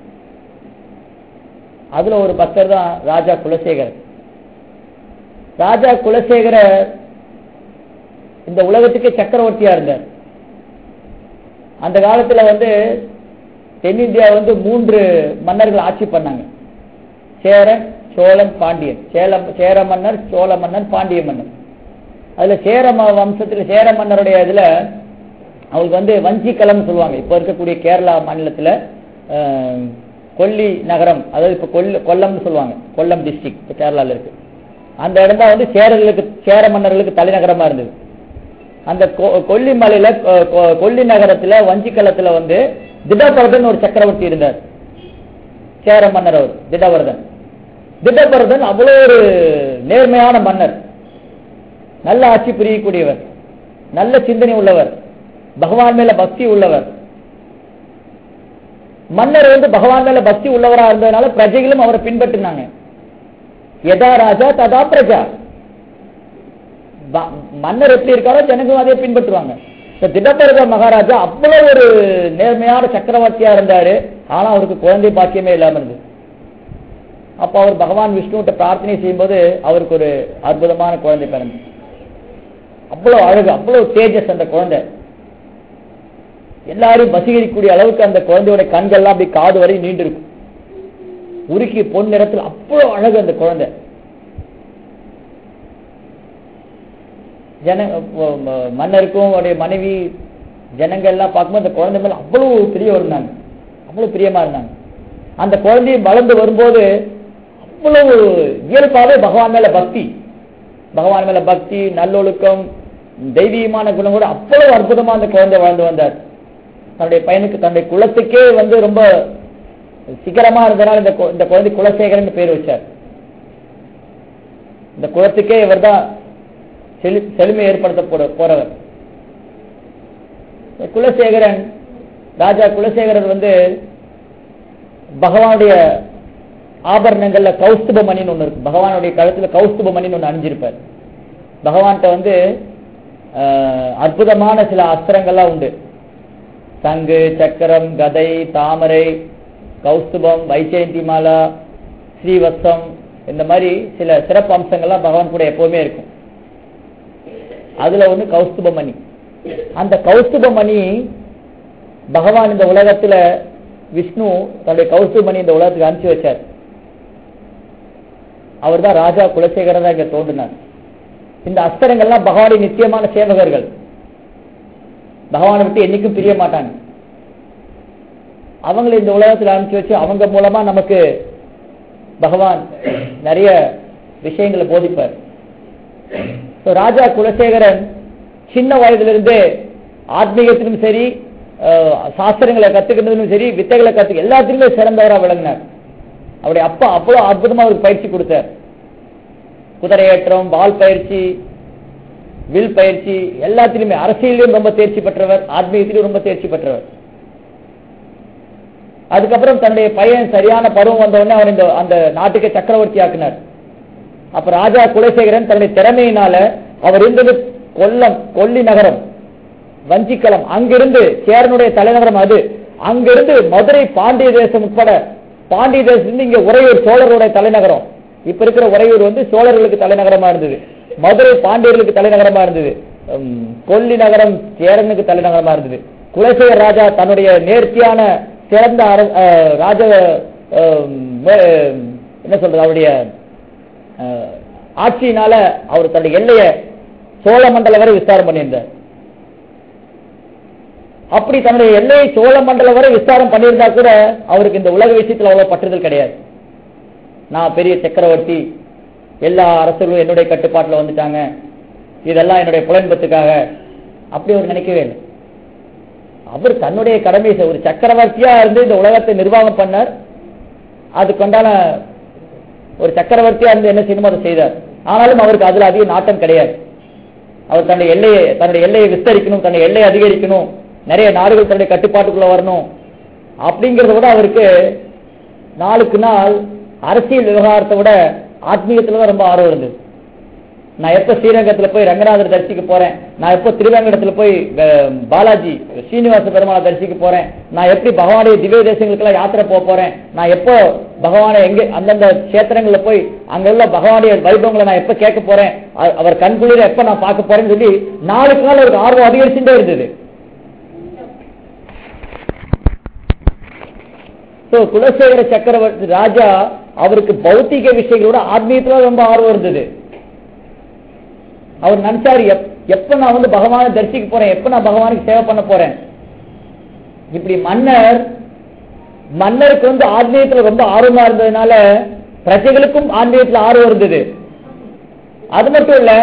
அதுல ஒரு பக்தர் தான் ராஜா குலசேகர் ராஜா குலசேகரர் இந்த உலகத்துக்கு சக்கரவர்த்தியா இருந்தார் அந்த காலத்துல வந்து தென்னிந்தியா வந்து மூன்று மன்னர்கள் ஆட்சி பண்ணாங்க சேரன் சோழன் பாண்டியன் சேலம் சேர மன்னர் சோழ மன்னன் பாண்டிய மன்னர் அதுல சேர ம- வம்சத்துல சேர மன்னருடைய இதுல அவங்களுக்கு வந்து வஞ்சிக்கலம் சொல்லுவாங்க இப்ப இருக்கக்கூடிய கேரளா மாநிலத்துல அஹ், கொல்லி நகரம் அதாவது இப்ப கொல்ல கொல்லம்னு சொல்லுவாங்க கொல்லம் டிஸ்ட்ரிக்ட் இப்ப கேரளால இருக்கு அந்த இடம் தான் வந்து சேரர்களுக்கு சேர மன்னர்களுக்கு தலைநகரமா இருந்தது அந்த கொ- கொல்லிமலையில கொ- கொ- கொல்லி நகரத்துல வஞ்சிக்கலத்துல வந்து திடபரதன் ஒரு சக்கரவர்த்தி இருந்தார் சேர மன்னர் அவர் திடவரதன் திடபரதன் அவ்வளவு ஒரு நேர்மையான மன்னர் நல்ல ஆட்சி புரியக்கூடியவர் நல்ல சிந்தனை உள்ளவர் பகவான் மேல பக்தி உள்ளவர் மன்னர் வந்து பகவான் மேல பக்தி உள்ளவரா இருந்ததுனால பிரஜைகளும் அவரை பின்பற்றினாங்க எதா ராஜா ததா பிரஜா ப- மன்னர் எப்படி இருக்காரோ ஜனங்களும் அதே பின்பற்றுவாங்க இப்ப திடப்பரத மகாராஜா அவ்வளவு ஒரு நேர்மையான சக்கரவர்த்தியா இருந்தாரு ஆனா அவருக்கு குழந்தை பாக்கியமே இல்லாம இருந்தது அப்ப அவர் பகவான் விஷ்ணுவிட்ட பிரார்த்தனை செய்யும்போது அவருக்கு ஒரு அற்புதமான குழந்தை பிறந்து அவ்வளவு அழகு அவ்வளவு தேஜஸ் அந்த குழந்தை எல்லாரும் வசீகரிக்கக்கூடிய அளவுக்கு அந்த குழந்தையோட கண்கள்லாம் அப்படி காது வரை நீண்டு இருக்கும் உருக்கி பொன் நிறத்தில் அவ்வளவு அழகு அந்த குழந்தை ஜன ம- ம- மன்னருக்கும் அவருடைய மனைவி ஜனங்கள் எல்லாம் பார்க்கும்போது அந்த குழந்தை மேல அவ்வளவு பிரியம் இருந்தாங்க அவ்வளவு பிரியமா இருந்தாங்க அந்த குழந்தை வளர்ந்து வரும்போது அவ்வளவு இயல்பாவே பகவான் மேல பக்தி பகவான் மேல பக்தி நல்லொழுக்கம் தெய்வீகமான குணம் கூட அவ்வளவு அற்புதமா அந்த குழந்தை வாழ்ந்து வந்தார் தன்னுடைய பையனுக்கு தன்னுடைய குலத்துக்கே வந்து ரொம்ப சிகரமா இருந்தனால இந்த கு- இந்த குழந்தை குலசேகரன் பேர் வச்சார் இந்த குலத்துக்கே இவர்தான் செழு செழுமை ஏற்படுத்த போற போறவர் இந்த குலசேகரன் ராஜா குலசேகரர் வந்து பகவானுடைய ஆபரணங்கள்ல கௌஸ்துப மணின்னு ஒண்ணு இருக்கு பகவானுடைய கழுத்துல கௌஸ்துப மணின்னு ஒண்ணு அணிஞ்சிருப்பார் பகவான்கிட்ட வந்து ஆஹ், அற்புதமான சில அஸ்திரங்கள்லாம் உண்டு சங்கு சக்கரம் கதை தாமரை கௌஸ்துபம் வைஜெயந்தி மாலா ஸ்ரீவத்சம் இந்த மாதிரி சில சிறப்பு அம்சங்கள்லாம் பகவான் கூட எப்பவுமே இருக்கும் அதுல ஒண்ணு கௌஸ்துபமணி அந்த கௌஸ்துபமணி பகவான் இந்த உலகத்துல விஷ்ணு தன்னுடைய கௌஸ்துபமணி இந்த உலகத்துக்கு அனுப்பிச்சு வச்சார் அவர்தான் ராஜா குலசேகரன் தான் இங்க தோன்றினார் இந்த அஸ்திரங்கள்லாம் பகவானுடைய நித்தியமான சேவகர்கள் பகவானை விட்டு என்னைக்கும் பிரிய மாட்டாங்க அவங்களை இந்த உலகத்துல அனுப்பிச்சு வச்சு அவங்க மூலமா நமக்கு பகவான் நிறைய விஷயங்களை போதிப்பார் So, ராஜா குலசேகரன் சின்ன வயதிலிருந்தே ஆத்மீகத்திலும் சரி அஹ், சாஸ்திரங்களை கத்துக்கிறதுலும் சரி வித்தைகளை கத்துக்க எல்லாத்திலுமே சிறந்தவரா விளங்கினார் அவருடைய அப்பா அவ்வளவு அற்புதமா அவருக்கு பயிற்சி கொடுத்தார் குதிரையேற்றம் வால் பயிற்சி வில் பயிற்சி எல்லாத்திலுமே அரசியலிலும் ரொம்ப தேர்ச்சி பெற்றவர் ஆத்மீகத்திலும் ரொம்ப தேர்ச்சி பெற்றவர் அதுக்கப்புறம் தன்னுடைய பையன் சரியான பருவம் வந்த உடனே அவர் இந்த அந்த நாட்டுக்கு சக்கரவர்த்தி ஆக்கினார் அப்ப ராஜா குலசேகரன் தன்னுடைய திறமையினால அவர் இருந்தது கொல்லம் கொல்லி நகரம் வஞ்சிக்கலம் அங்கிருந்து சேரனுடைய தலைநகரம் அது அங்கிருந்து மதுரை பாண்டிய தேசம் உட்பட பாண்டிய தேசத்திலிருந்து இங்க உறையூர் சோழருடைய தலைநகரம் இப்ப இருக்கிற உறையூர் வந்து சோழர்களுக்கு தலைநகரமா இருந்தது மதுரை பாண்டியர்களுக்கு தலைநகரமா இருந்தது உம், கொல்லி நகரம் சேரனுக்கு தலைநகரமா இருந்தது குலசேகர் ராஜா தன்னுடைய நேர்த்தியான சிறந்த அர- அஹ், ராஜ அஹ், மே- என்ன சொல்றது அவருடைய அஹ், ஆட்சியினால அவர் தன்னுடைய எல்லைய சோழ மண்டலம் வரை விஸ்தாரம் பண்ணியிருந்தார் அப்படி தன்னுடைய எல்லையை சோழ மண்டலம் வரை விஸ்தாரம் பண்ணியிருந்தா கூட அவருக்கு இந்த உலக விஷயத்துல அவ்வளவு பற்றுதல் கிடையாது நான் பெரிய சக்கரவர்த்தி எல்லா அரசர்களும் என்னுடைய கட்டுப்பாட்டுல வந்துட்டாங்க இதெல்லாம் என்னுடைய புலன்பத்துக்காக அப்படி அவர் நினைக்கவே இல்லை அவர் தன்னுடைய கடமையை செய்- ஒரு சக்கரவர்த்தியா இருந்து இந்த உலகத்தை நிர்வாகம் பண்ணார் அதுக்குண்டான ஒரு சக்கரவர்த்தியா இருந்து என்ன செய்யணுமோ அதை செய்தார் ஆனாலும் அவருக்கு அதுல அதிக நாட்டம் கிடையாது அவர் தன்னுடைய எல்லையை தன்னுடைய எல்லையை விஸ்தரிக்கணும் தன்னுடைய எல்லையை அதிகரிக்கணும் நிறைய நாடுகள் தன்னுடைய கட்டுப்பாட்டுக்குள்ள வரணும் அப்படிங்கறத விட அவருக்கு நாளுக்கு நாள் அரசியல் விவகாரத்தை விட ஆத்மீகத்துல தான் ரொம்ப ஆர்வம் இருந்தது நான் எப்ப ஸ்ரீரங்கத்துல போய் ரங்கநாதர் தரிசிக்க போறேன் நான் எப்போ திருவேங்கடத்துல போய் அஹ், பாலாஜி ஸ்ரீனிவாச பெருமாளை தரிசிக்க போறேன் நான் எப்படி பகவானுடைய திவ்ய தேசங்களுக்கெல்லாம் யாத்திரை போக போறேன் நான் எப்போ பகவானை எங்க அந்தந்த கஷேத்திரங்கள்ல போய் அங்க உள்ள பகவானுடைய வைபவங்களை நான் எப்ப கேட்க போறேன் அ- அவர் கண்குளிர எப்ப நான் பார்க்க போறேன்னு சொல்லி நாளுக்கு நாள் அவருக்கு ஆர்வம் அதிகரிச்சுட்டே இருந்தது சோ குலசேகர சக்கரவர்த்தி ராஜா அவருக்கு பௌத்திக விஷயங்களோட ஆத்மீயத்துல ரொம்ப ஆர்வம் இருந்தது அவர் நினைச்சாரு எப்- எப்ப நான் வந்து பகவானை தரிசிக்க போறேன் எப்ப நான் பகவானுக்கு சேவை பண்ண போறேன் இப்படி மன்னர் மன்னருக்கு வந்து ஆத்மீயத்துல ரொம்ப ஆர்வமா இருந்ததுனால பிரஜைகளுக்கும் ஆன்மீகத்துல ஆர்வம் இருந்தது அது மட்டும் இல்ல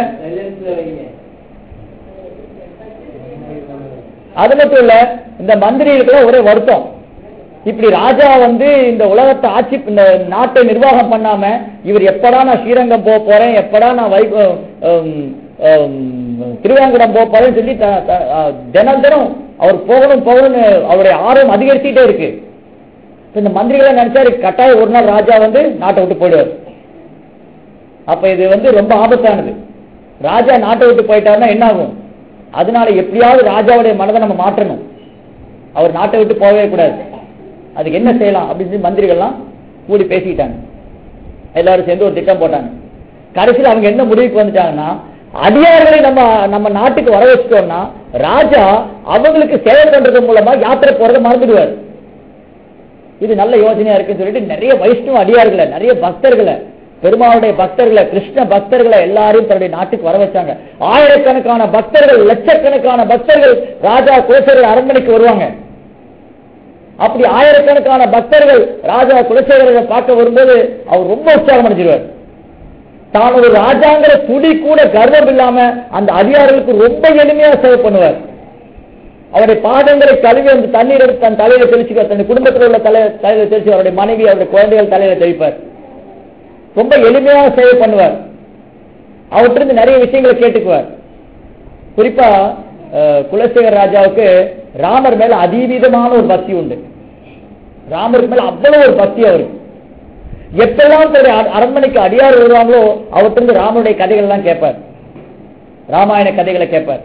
அது மட்டும் இல்ல இந்த மந்திரிகளுக்கு ஒரே வருத்தம் இப்படி ராஜா வந்து இந்த உலகத்தை ஆட்சி இந்த நாட்டை நிர்வாகம் பண்ணாம இவர் எப்படா நான் ஸ்ரீரங்கம் போக போறேன் எப்படா நான் வை ஹம், ஹம், திருவேங்கடம் போக போறேன்னு சொல்லி த- த- அஹ், தினம் தினம் அவர் போகணும் போகணும்னு அவருடைய ஆர்வம் அதிகரிச்சுட்டே இருக்கு இப்ப இந்த மந்திரிகளை நினைச்சாரு கட்டாயம் ஒரு நாள் ராஜா வந்து நாட்டை விட்டு போயிடுவார் அப்ப இது வந்து ரொம்ப ஆபத்தானது ராஜா நாட்டை விட்டு போயிட்டாருன்னா என்ன ஆகும் அதனால எப்படியாவது ராஜாவுடைய மனதை நம்ம மாற்றணும் அவர் நாட்டை விட்டு போகவே கூடாது அதுக்கு என்ன செய்யலாம் அப்படின்னு சொல்லி மந்திரிகள்லாம் கூடி பேசிக்கிட்டாங்க எல்லாரும் சேர்ந்து ஒரு திட்டம் போட்டாங்க கடைசியில் அவங்க என்ன முடிவுக்கு வந்துட்டாங்கன்னா அடியார்களை நம்ம நம்ம நாட்டுக்கு வர வச்சுட்டோம்னா ராஜா அவங்களுக்கு சேவை பண்றது மூலமா யாத்திரை போறதை மறந்துடுவார் இது நல்ல யோசனையா இருக்குன்னு சொல்லிட்டு நிறைய வைஷ்ணவ அடியார்களை நிறைய பக்தர்களை பெருமாளுடைய பக்தர்களை கிருஷ்ண பக்தர்களை எல்லாரையும் தன்னுடைய நாட்டுக்கு வர வச்சாங்க ஆயிரக்கணக்கான பக்தர்கள் லட்சக்கணக்கான பக்தர்கள் ராஜா குலசேகர் அரண்மனைக்கு வருவாங்க அப்படி ஆயிரக்கணக்கான பக்தர்கள் ராஜா குலசேகரரை பார்க்க வரும்போது அவர் ரொம்ப உற்சாகம் அடைஞ்சிருவார் தான் ஒரு ராஜாங்கிற துளி கூட கர்வம் இல்லாம அந்த அதிகாரிகளுக்கு ரொம்ப எளிமையா சேவை பண்ணுவார் அவருடைய பாதங்களை கழுவி அந்த தண்ணீர் எடுத்து தன் தலையில தெளிச்சுக்கார் தன் குடும்பத்தில் உள்ள தலை தலையில தெளிச்சு அவருடைய மனைவி அவருடைய குழந்தைகள் தலையில தெளிப்பார் ரொம்ப எளிமையாக சேவை பண்ணுவார் அவற்றிருந்து நிறைய விஷயங்களை கேட்டுக்குவார் குறிப்பா அஹ், குலசேகர ராஜாவுக்கு ராமர் மேல அதீவிதமான ஒரு பக்தி உண்டு ராமருக்கு மேல அவ்வளவு ஒரு பக்தி அவருக்கு எப்பெல்லாம் தன்னுடைய அர- அரண்மனைக்கு அடியார் வருவாங்களோ அவற்றிருந்து ராமனுடைய கதைகள் எல்லாம் கேட்பார் ராமாயண கதைகளை கேட்பார்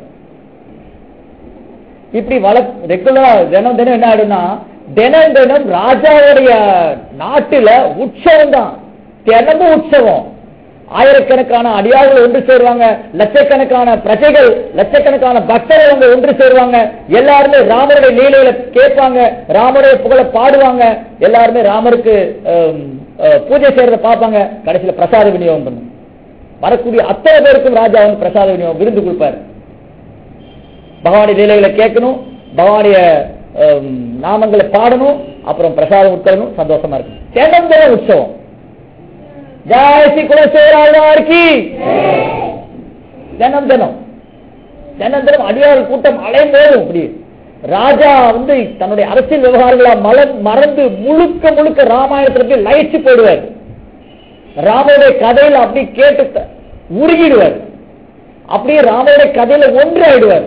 இப்படி வள ரெகுலரா தினம் தினம் என்ன ஆயிடும்னா தினம் தினம் ராஜாவுடைய நாட்டுல உற்சவம் தான் தினமும் உற்சவம் ஆயிரக்கணக்கான அடியார்கள் ஒன்று சேருவாங்க லட்சக்கணக்கான பிரஜைகள் லட்சக்கணக்கான பக்தர்கள் அங்க ஒன்று சேருவாங்க எல்லாருமே ராமருடைய லீலையில கேட்பாங்க ராமருடைய புகழ பாடுவாங்க எல்லாருமே ராமருக்கு ஹம், அஹ், பூஜை செய்யறத பார்ப்பாங்க கடைசியில பிரசாத விநியோகம் பண்ணும் வரக்கூடிய அத்தனை பேருக்கும் ராஜா வந்து பிரசாத விநியோகம் விருந்து கொடுப்பார் பகவானுடைய லீலைகளை கேட்கணும் பகவானுடைய ஹம், நாமங்களை பாடணும் அப்புறம் பிரசாதம் உட்கொள்ளணும் சந்தோஷமா இருக்கும் தினம் தினம் உற்சவம் ஜெய் ஸ்ரீ குலசேகராழ்வார் கி தினம் தினம் தினம் தினம் அடியார் கூட்டம் அலைந்தோடும் இப்படி ராஜா வந்து தன்னுடைய அரசியல் விவகாரங்களா மல மறந்து முழுக்க முழுக்க ராமாயணத்துல போய் லயிச்சு போயிடுவார் ராமனுடைய கதையில அப்படி கேட்டு த- உருகிடுவார் அப்படியே ராமனுடைய கதையில ஒன்று ஆயிடுவார்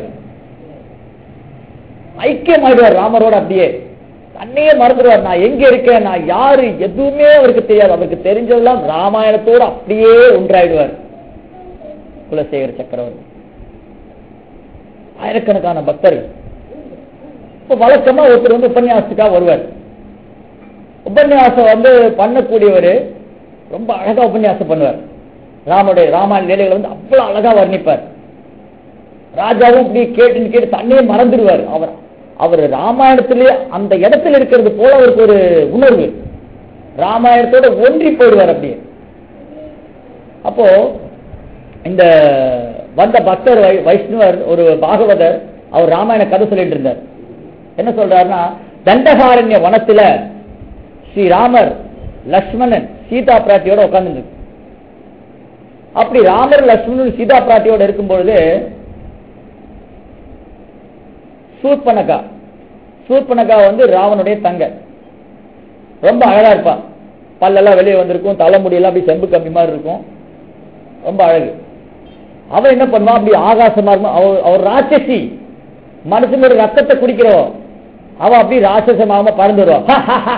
ஐக்கியம் ஆயிடுவார் ராமரோட அப்படியே தன்னையே மறந்துடுவார் நான் எங்க இருக்கேன் நான் யாரு எதுவுமே அவருக்கு தெரியாது அவருக்கு தெரிஞ்சதெல்லாம் ராமாயணத்தோட அப்படியே ஒன்றாயிடுவார் குலசேகர சக்கரவர்த்தி ஆயிரக்கணக்கான பக்தர்கள் இப்ப வழக்கமா ஒருத்தர் வந்து உபன்யாசத்துக்காக வருவார் உபன்யாசம் வந்து பண்ணக்கூடியவர் ரொம்ப அழகா உபன்யாசம் பண்ணுவார் ராமனுடைய ராமாயண லீலைகளை வந்து அவ்வளவு அழகா வர்ணிப்பார் ராஜாவும் இப்படி கேட்டு கேட்டு தன்னையே மறந்துடுவார் அவர் அவர் ராமாயணத்திலே அந்த இடத்துல இருக்கிறது போல அவருக்கு ஒரு உணர்வு ராமாயணத்தோட ஒன்றி போயிடுவார் அப்படியே அப்போ இந்த வந்த பக்தர் வை- வைஷ்ணவர் ஒரு பாகவதர் அவர் ராமாயண கதை சொல்லிட்டு இருந்தார் என்ன சொல்றாருன்னா தண்டகாரண்ய வனத்துல ஸ்ரீராமர் லக்ஷ்மணன் சீதா பிராட்டியோட உட்கார்ந்து அப்படி ராமர் லட்சுமணன் சீதா பிராட்டியோட இருக்கும் பொழுது சூர்பனகா சூர்பனகா வந்து ராவனுடைய தங்க ரொம்ப அழகா இருப்பா பல்லெல்லாம் வெளியே வந்திருக்கும் தலைமுடியெல்லாம் அப்படி செம்பு கம்பி மாதிரி இருக்கும் ரொம்ப அழகு அவன் என்ன பண்ணுவான் அப்படி ஆகாசமா இருக்கும் அவ அவர் ராட்சசி மனுஷனோட ரத்தத்தை குடிக்கிறவன் அவன் அப்படி ராட்சசமாக பறந்து வருவான்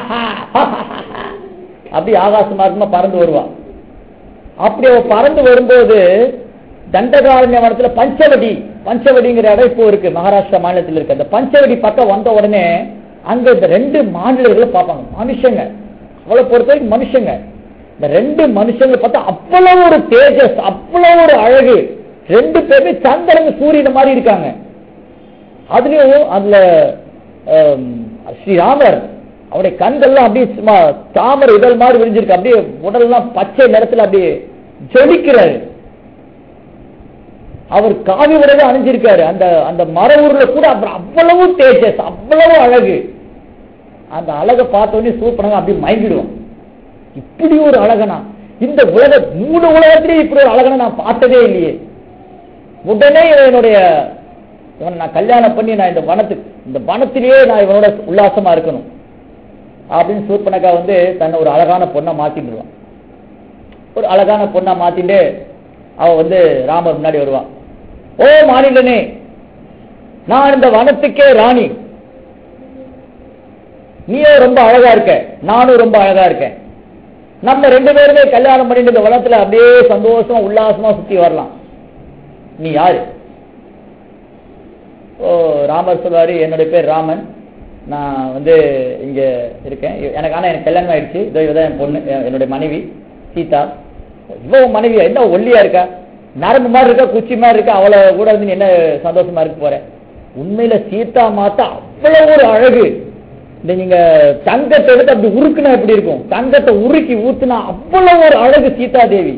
அப்படி ஆகாச மார்க்கமா பறந்து வருவான் அப்படி அவ பறந்து வரும்போது தண்டகாரண்ய வனத்துல பஞ்சவடி பஞ்சவடிங்கிற இடம் இப்போ இருக்கு மகாராஷ்டிரா மாநிலத்தில் இருக்கு அந்த பஞ்சவடி பக்கம் வந்த உடனே அங்க இந்த ரெண்டு மாநிலர்களை பார்ப்பாங்க மனுஷங்க அவளை பொறுத்த வரைக்கும் மனுஷங்க இந்த ரெண்டு மனுஷங்க பார்த்தா அவ்வளவு ஒரு தேஜஸ் அவ்வளவு ஒரு அழகு ரெண்டு பேருமே சந்திரன் சூரியன் மாதிரி இருக்காங்க அதுலயும் அதுல ஆம், ஸ்ரீராமர் அவருடைய கண்கள்லாம் அப்படியே சும்மா தாமரை இதழ் மாதிரி விரிஞ்சிருக்கு அப்படியே உடல்லாம் பச்சை நிறத்துல அப்படியே ஜொலிக்கிறாரு அவர் காவி உடவே அணிஞ்சிருக்காரு அந்த அந்த மர ஊர்ல கூட அப்புறம் அவ்வளவு தேஜஸ் அவ்வளவு அழகு அந்த அழகை பார்த்த உடனே சூப்பராக அப்படியே மயங்கிடுவோம் இப்படி ஒரு அழகனா இந்த உலக மூணு உலகத்திலேயே இப்படி ஒரு அழகனை நான் பார்த்ததே இல்லையே உடனே என்னுடைய இவனை நான் கல்யாணம் பண்ணி நான் இந்த வனத்துக்கு இந்த வனத்திலேயே நான் இவனோட உல்லாசமா இருக்கணும் அப்படின்னு சூர்பனக்கா வந்து தன்னை ஒரு அழகான பொண்ணை மாத்திடுவான் ஒரு அழகான பொண்ணா மாத்திட்டு அவ வந்து ராமர் முன்னாடி வருவான் ஓ மாநிலனே நான் இந்த வனத்துக்கே ராணி நீயே ரொம்ப அழகா இருக்க நானும் ரொம்ப அழகா இருக்கேன் நம்ம ரெண்டு பேருமே கல்யாணம் பண்ணிட்டு இந்த வனத்துல அப்படியே சந்தோஷமா உல்லாசமா சுத்தி வரலாம் நீ யாரு ஓ ராமர் சொல்வாரு என்னுடைய பேர் ராமன் நான் வந்து இங்க இருக்கேன் எனக்கு ஆனா எனக்கு கல்யாணம் ஆயிடுச்சு இதோ இவதான் என் பொண்ணு எ- என்னுடைய மனைவி சீதா இவ்வளவு மனைவி என்ன ஒல்லியா இருக்கா நரம்பு மாதிரி இருக்கா குச்சி மாதிரி இருக்கா அவளை கூட வந்து நீ என்ன சந்தோஷமா இருக்க போற உண்மையில சீதா மாத்தா அவ்வளவு ஒரு அழகு இந்த நீங்க தங்கத்தை எடுத்து அப்படி உருக்குனா எப்படி இருக்கும் தங்கத்தை உருக்கி ஊத்துனா அவ்வளவு ஒரு அழகு சீதா தேவி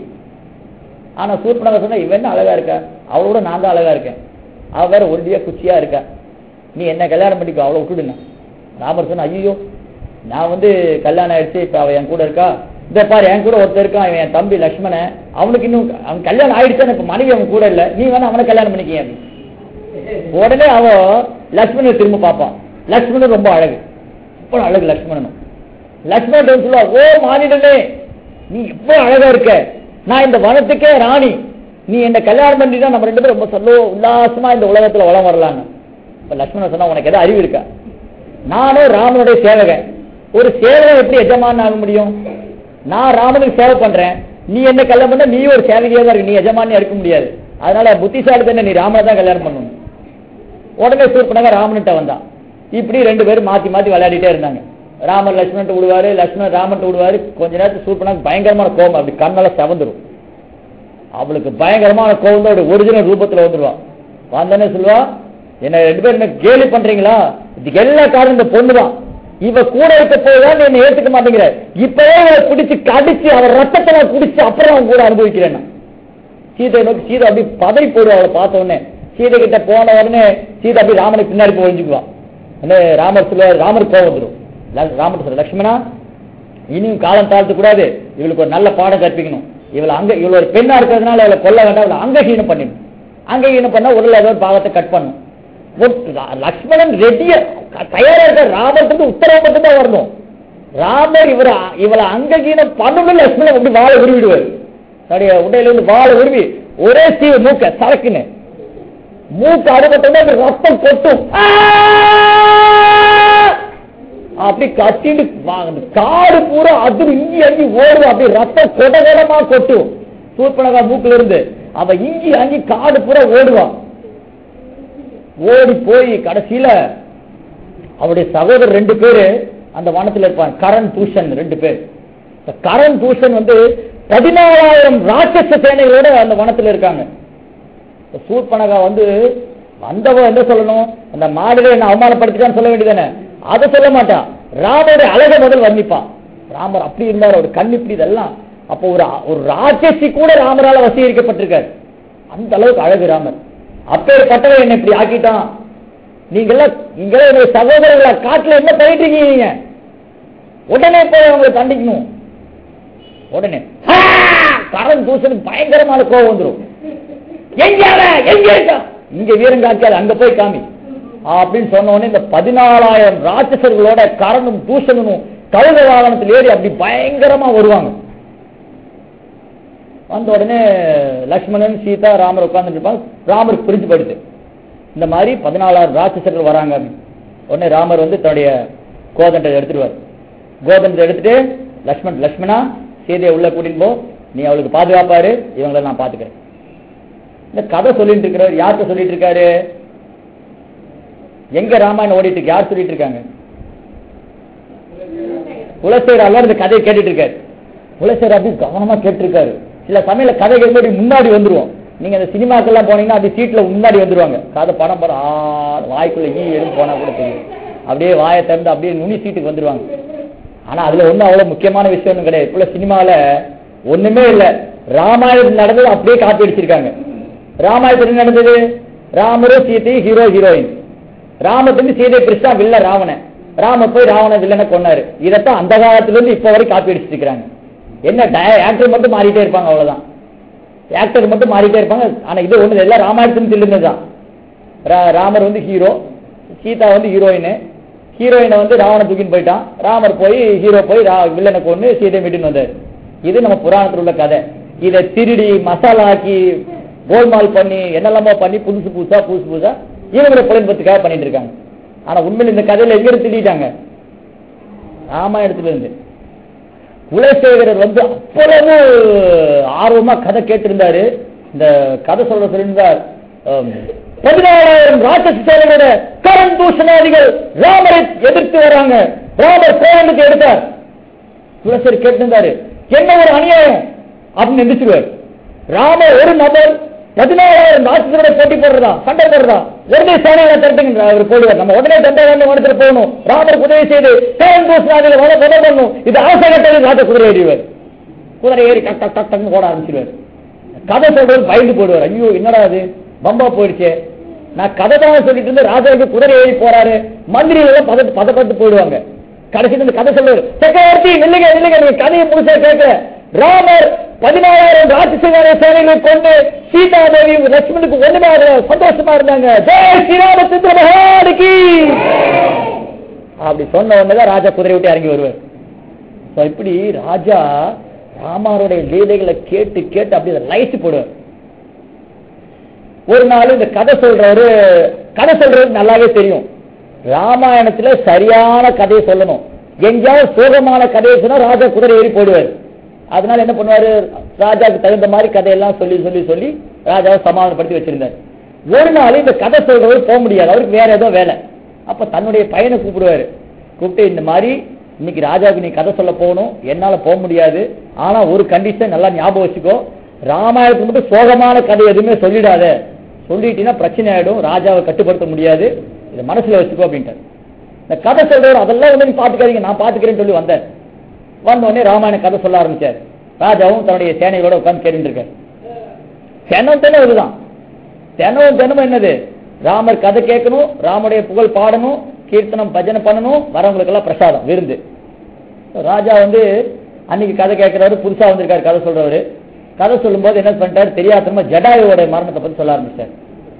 ஆனா சூர்பனக சொன்னா இவன் என்ன அழகா இருக்கா அவளோட நான் தான் அழகா இருக்கேன் அவ வேற ஒல்லியா குச்சியா இருக்கா நீ என்ன கல்யாணம் பண்ணிக்கோ அவளை விட்டுடுங்க ராமர் சொன்னா ஐயோ நான் வந்து கல்யாணம் ஆயிடுச்சு இப்ப அவ என் கூட இருக்கா இந்த பாரு என் கூட ஒருத்தர் இருக்கான் இவன் என் தம்பி லக்ஷ்மணன் அவனுக்கு இன்னும் அவன் கல்யாணம் ஆயிடுச்சான்னு இப்ப மனைவி அவன் கூட இல்ல நீ வேணா அவனை கல்யாணம் பண்ணிக்க அப்படின்னு. உடனே அவ லக்ஷ்மணனை திரும்ப பார்ப்பான் லக்ஷ்மணன் ரொம்ப அழகு ரொம்ப அழகு லக்ஷ்மணனும் லக்ஷ்மணன் சொல்லுவா ஓ மானிடனே நீ இவ்வளவு அழகா இருக்க நான் இந்த வனத்துக்கே ராணி நீ என்ன கல்யாணம் பண்ணிட்டா நம்ம ரெண்டு பேரும் ரொம்ப சொல்லோ உல்லாசமா இந்த உலகத்துல வளம் வரலான்னு இப்ப லக்ஷ்மணன் சொன்னா உனக்கு ஏதாவது அறிவு இருக்கா நானும் ராமனுடைய சேவகன் ஒரு சேவகன் எப்படி எஜமான் ஆக முடியும் நான் ராமனுக்கு சேவை பண்றேன் நீ என்ன கல்யாணம் பண்ண நீ ஒரு சேவகியா தான் இருக்கு நீ எஜமானியா இருக்க முடியாது அதனால புத்திசாலி தானே நீ ராமனை தான் கல்யாணம் பண்ணணும் உடனே சூர்பனக ராமன்கிட்ட வந்தான் இப்படி ரெண்டு பேரும் மாத்தி மாத்தி விளையாடிட்டே இருந்தாங்க ராமர் லட்சுமணன் விடுவாரு லட்சுமணன் ராமன் விடுவாரு கொஞ்ச நேரத்துக்கு சூர்பனக பயங்கரமான கோபம் அப்படி கண்ணெல்லாம் செவந்துரும் அவளுக்கு பயங்கரமான கோபம் தான் ஒரிஜினல் ரூபத்துல வந்துருவா வந்தோடனே சொல்லுவா என்ன ரெண்டு பேரும் என்ன கேலி பண்றீங்களா இதுக்கு எல்லா காரணம் இந்த பொண்ணுதான் இவ கூட இருக்க போய் தான் நீ என்ன ஏத்துக்க மாட்டேங்கிற இப்பவே இவளை பிடிச்சு கடிச்சு அவர் ரத்தத்தை நான் குடிச்சு அப்புறம் அவன் கூட அனுபவிக்கிறேன் நான். சீதை நோக்கி சீதை அப்படி பதறி போடுவா அவளை பார்த்த உடனே சீதை கிட்ட போன உடனே சீதை அப்படி ராமனுக்கு பின்னாடி போய் ஒழிஞ்சுக்குவான் உடனே ராமர் சொல்ல ராமர் கோவம் வந்துடும் ல- ராமர் சொல்ல லட்சுமணா இனியும் காலம் தாழ்த்த கூடாது இவளுக்கு ஒரு நல்ல பாடம் கற்பிக்கணும் இவளை அங்க இவள் ஒரு பெண்ணா இருக்கிறதுனால இவளை கொல்ல வேண்டாம் இவளை அங்கஹீனம் பண்ணிடணும் அங்கஹீனம் பண்ணா உடல் ஏதோ ஒரு பாகத்தை கட் பண்ணும் ஒட்டு- ல- லக்ஷ்மணன் ரெடியா தயாரா இருக்க ராமருக்கு உத்தரவு மட்டும் தான் வரணும் ராமர் இவரை இவளை அங்ககீனம் பண்ணணும் லக்ஷ்மணன் அப்படி வாழை உருவிடுவார் தடைய உடையில இருந்து வாழை உருவி ஒரே சீவு மூக்க சரக்குன்னு மூக்கு அறுபட்டோட ரத்தம் கொட்டும் ஆ! அப்படி கத்திட்டு வா- அந்த காடு பூரா அதிர் இங்கி அங்கி ஓடுவா அப்படி ரத்தம் கொட கொடமா கொட்டும் சூர்பனகா மூக்குல இருந்து அவ இங்கி அங்கி காடு பூரா ஓடுவான் ஓடி போய் கடைசியில அவருடைய சகோதரர் ரெண்டு பேரு அந்த வனத்துல இருப்பாங்க கரண் தூஷன் ரெண்டு பேர் இந்த கரண் தூஷன் வந்து பதினாலாயிரம் ராட்சச சேனைகளோட அந்த வனத்துல இருக்காங்க இந்த சூர்பனகா வந்து வந்தவ என்ன சொல்லணும் அந்த மாடுகளை என்ன அவமானப்படுத்திட்டான்னு சொல்ல வேண்டியதானே அதை சொல்ல மாட்டான் ராமருடைய அழகை முதல் வர்ணிப்பான் ராமர் அப்படி இருந்தார் அவர் கண் இப்படி இதெல்லாம் அப்போ ஒரு ஒரு ராட்சசி கூட ராமரால வசீகரிக்கப்பட்டிருக்காரு அந்த அளவுக்கு அழகு ராமர் அப்பேற்பட்டவன் என்ன இப்படி ஆக்கிட்டான் நீங்க எல்லாம் நீங்க எல்லாம் என்னுடைய சகோதரர்களை காட்டுல என்ன பண்ணிட்டு இருக்கீங்க நீங்க உடனே போய் அவங்களை தண்டிக்கணும் உடனே "ஆ! கரண் தூசனுக்கு பயங்கரமான கோவம் வந்துரும் எங்க அவன்? எங்க இருக்கான்? இங்க வீரம் காக்காது அங்க போய் காமி அப்படின்னு சொன்ன உடனே இந்த பதினாலாயிரம் ராட்சசர்களோட கரணும் தூஷணனும் கழுத வாகனத்தில் ஏறி அப்படி பயங்கரமா வருவாங்க வந்த உடனே லக்ஷ்மணன் சீதா ராமர் உட்கார்ந்துட்டு இருப்பாங்க ராமர் பிரிஞ்சு போயிடுது இந்த மாதிரி பதினாலாயிரம் ராட்சசர்கள் வராங்க உடனே ராமர் வந்து தன்னுடைய கோதண்டை எடுத்துருவார் கோதண்டை எடுத்துட்டு லக்ஷ்மண் லக்ஷ்மணா சீதையை உள்ள கூட்டின்னு போ நீ அவளுக்கு பாதுகாப்பாரு இவங்களை நான் பாத்துக்கிறேன் இந்த கதை சொல்லிட்டு இருக்கிறவர் யார்கிட்ட சொல்லிட்டு இருக்காரு எங்க ராமாயணம் ஓடிட்டு இருக்கு யார் சொல்லிட்டு இருக்காங்க குலசேகர் அல்ல இந்த கதையை கேட்டுட்டு இருக்காரு குலசேகர் அப்படி கவனமா கேட்டிருக்காரு சில சமயல கதை கேட்கும்போது முன்னாடி வந்துருவோம் நீங்க அந்த சினிமாக்கெல்லாம் போனீங்கன்னா அது சீட்ல முன்னாடி வந்துருவாங்க கதை படம் படம் ஆ வாய்க்குள்ள ஈ எதுவும் போனா கூட தெரியும் அப்படியே வாயை திறந்து அப்படியே நுனி சீட்டுக்கு வந்துருவாங்க ஆனா அதுல ஒண்ணும் அவ்வளவு முக்கியமான விஷயம் ஒண்ணும் கிடையாது இப்ப சினிமால ஒண்ணுமே இல்ல ராமாயணம் நடந்தது அப்படியே காப்பி அடிச்சிருக்காங்க ராமாயணத்துல என்ன நடந்தது ராமரும் சீதையும் ஹீரோ ஹீரோயின் ராமத்துக்கு சீதை பிரிச்சா வில்ல ராவணன் ராம போய் ராவண வில்லனை கொன்னாரு இதைத்தான் அந்த காலத்துல இருந்து இப்ப வரைக்கும் காப்பி அடிச்சிட்டு இருக்காங்க என்ன ஆக்டர் மட்டும் மாறிட்டே இருப்பாங்க அவ்வளவுதான் ஆக்டர் மட்டும் மாறிட்டே இருப்பாங்க ஆனா இது ஒண்ணு எல்லாம் ராமாயணத்தின் சொல்லுங்கதான் ராமர் வந்து ஹீரோ சீதா வந்து ஹீரோயின் ஹீரோயினை வந்து ராவண தூக்கின்னு போயிட்டான் ராமர் போய் ஹீரோ போய் ரா- வில்லனை கொண்டு சீதை மீட்டுன்னு வந்தாரு இது நம்ம புராணத்துல உள்ள கதை இதை திருடி மசாலா ஆக்கி கோல்மால் பண்ணி என்னெல்லாமோ பண்ணி புதுசு புதுசா புதுசு புதுசா இவங்களை புலன்பத்துக்காக பண்ணிட்டு இருக்காங்க ஆனா உண்மையில் இந்த கதையில எங்க இருந்து திருடிட்டாங்க ராமாயணத்துல இருந்து குலசேகரர் வந்து அவ்வளவு ஆர்வமா கதை கேட்டிருந்தாரு இந்த கதை சொல்ற சொல்லியிருந்தார் ஆம், பதினாலாயிரம் ராட்சச சேனைகளோட கரண் தூஷணாதிகள் ராமரை எதிர்த்து வராங்க ராமர் கோயம்புக்கு எடுத்தார் குலசேகர் கேட்டிருந்தாரு என்ன ஒரு அநியாயம் அப்படின்னு எந்திரிச்சிருவார் ராமர் ஒரு நபர் பதினாலாயிரம் ராட்சசரோட போட்டி போடுறதா சண்டை போடுறதா உடனே சேனைகளை திரட்டுங்க அவர் போடுவார் நம்ம உடனே தண்டை மனத்துல போகணும் ராமர் உதவி செய்து கரண் தூஷணாதிகளை வள வள பண்ணும் இது அவசரத்தில் ராஜ குதிரை ஏறிவார் குதிரை ஏறி டக் டக் டக் டக்னு ஓட ஆரம்பிச்சிருவார் கதை சொல்றது பயந்து போடுவார் ஐயோ என்னடா அது பம்பா போயிடுச்சே நான் கதை தான் சொல்லிட்டு இருந்து ராஜாவுக்கு குதிரை ஏறி போறாரு மந்திரிகள் எல்லாம் பதட்டு பதப்பட்டு போயிடுவாங்க கடைசியில் இந்த கதை சொல்லுவாரு சக்கரவர்த்தி நில்லுங்க நில்லுங்க நீங்க கதையை முழுசா கேட்கல ராமர் பதினாலாயிரம் ராட்சச சேனைகளை கொண்டு சீதா தேவியும் லட்சுமணுக்கு ஒண்ணுமே ஆகல, சந்தோஷமா இருந்தாங்க ஜெய் ஸ்ரீராமச்சந்திர மகானுக்கு அப்படி சொன்ன உடனேதான் ராஜா குதிரை விட்டு இறங்கி வருவார் So, இப்படி ராஜா ராமாருடைய லீலைகளை கேட்டு கேட்டு அப்படி அதை லைட்டு போடுவார் ஒரு நாள் இந்த கதை சொல்றவரு கதை சொல்றது நல்லாவே தெரியும் ராமாயணத்துல சரியான கதையை சொல்லணும் எங்கேயாவது சோகமான கதையை சொன்னா ராஜா குதிரை ஏறி போடுவார் அதனால என்ன பண்ணுவாரு ராஜாவுக்கு தகுந்த மாதிரி கதையெல்லாம் சொல்லி சொல்லி சொல்லி ராஜாவை சமாதானப்படுத்தி வச்சிருந்தார் ஒரு நாள் இந்த கதை சொல்றவர் போக முடியாது அவருக்கு வேற ஏதோ வேலை அப்ப தன்னுடைய பையனை கூப்பிடுவாரு கூப்பிட்டு இந்த மாதிரி இன்னைக்கு ராஜாவுக்கு நீ கதை சொல்ல போகணும் என்னால போக முடியாது ஆனா ஒரு கண்டிஷன் நல்லா ஞாபகம் வச்சுக்கோ ராமாயணத்துக்கு மட்டும் சோகமான கதை எதுவுமே சொல்லிடாத சொல்லிட்டீங்கன்னா பிரச்சனை ஆயிடும் ராஜாவை கட்டுப்படுத்த முடியாது இதை மனசுல வச்சுக்கோ அப்படின்ட்டு இந்த கதை சொல்றவர் அதெல்லாம் வந்து நீ பாத்துக்காதீங்க நான் பாத்துக்கிறேன்னு சொல்லி வந்தேன் வந்த உடனே ராமாயண கதை சொல்ல ஆரம்பிச்சார் ராஜாவும் தன்னுடைய சேனைகளோட உட்கார்ந்து கேட்டுட்டு இருக்காரு தினம் தினம் இதுதான் தினமும் தினமும் என்னது ராமர் கதை கேட்கணும் ராமருடைய புகழ் பாடணும் கீர்த்தனம் பஜனை பண்ணணும் வரவங்களுக்கு எல்லாம் பிரசாதம் விருந்து ராஜா வந்து அன்னைக்கு கதை கேட்கிறவரு புதுசா வந்திருக்காரு கதை சொல்றவரு கதை சொல்லும்போது என்ன பண்ணிட்டாரு தெரியாதமா ஜடாயுவோட மரணத்தை பத்தி சொல்ல ஆரம்பிச்சார்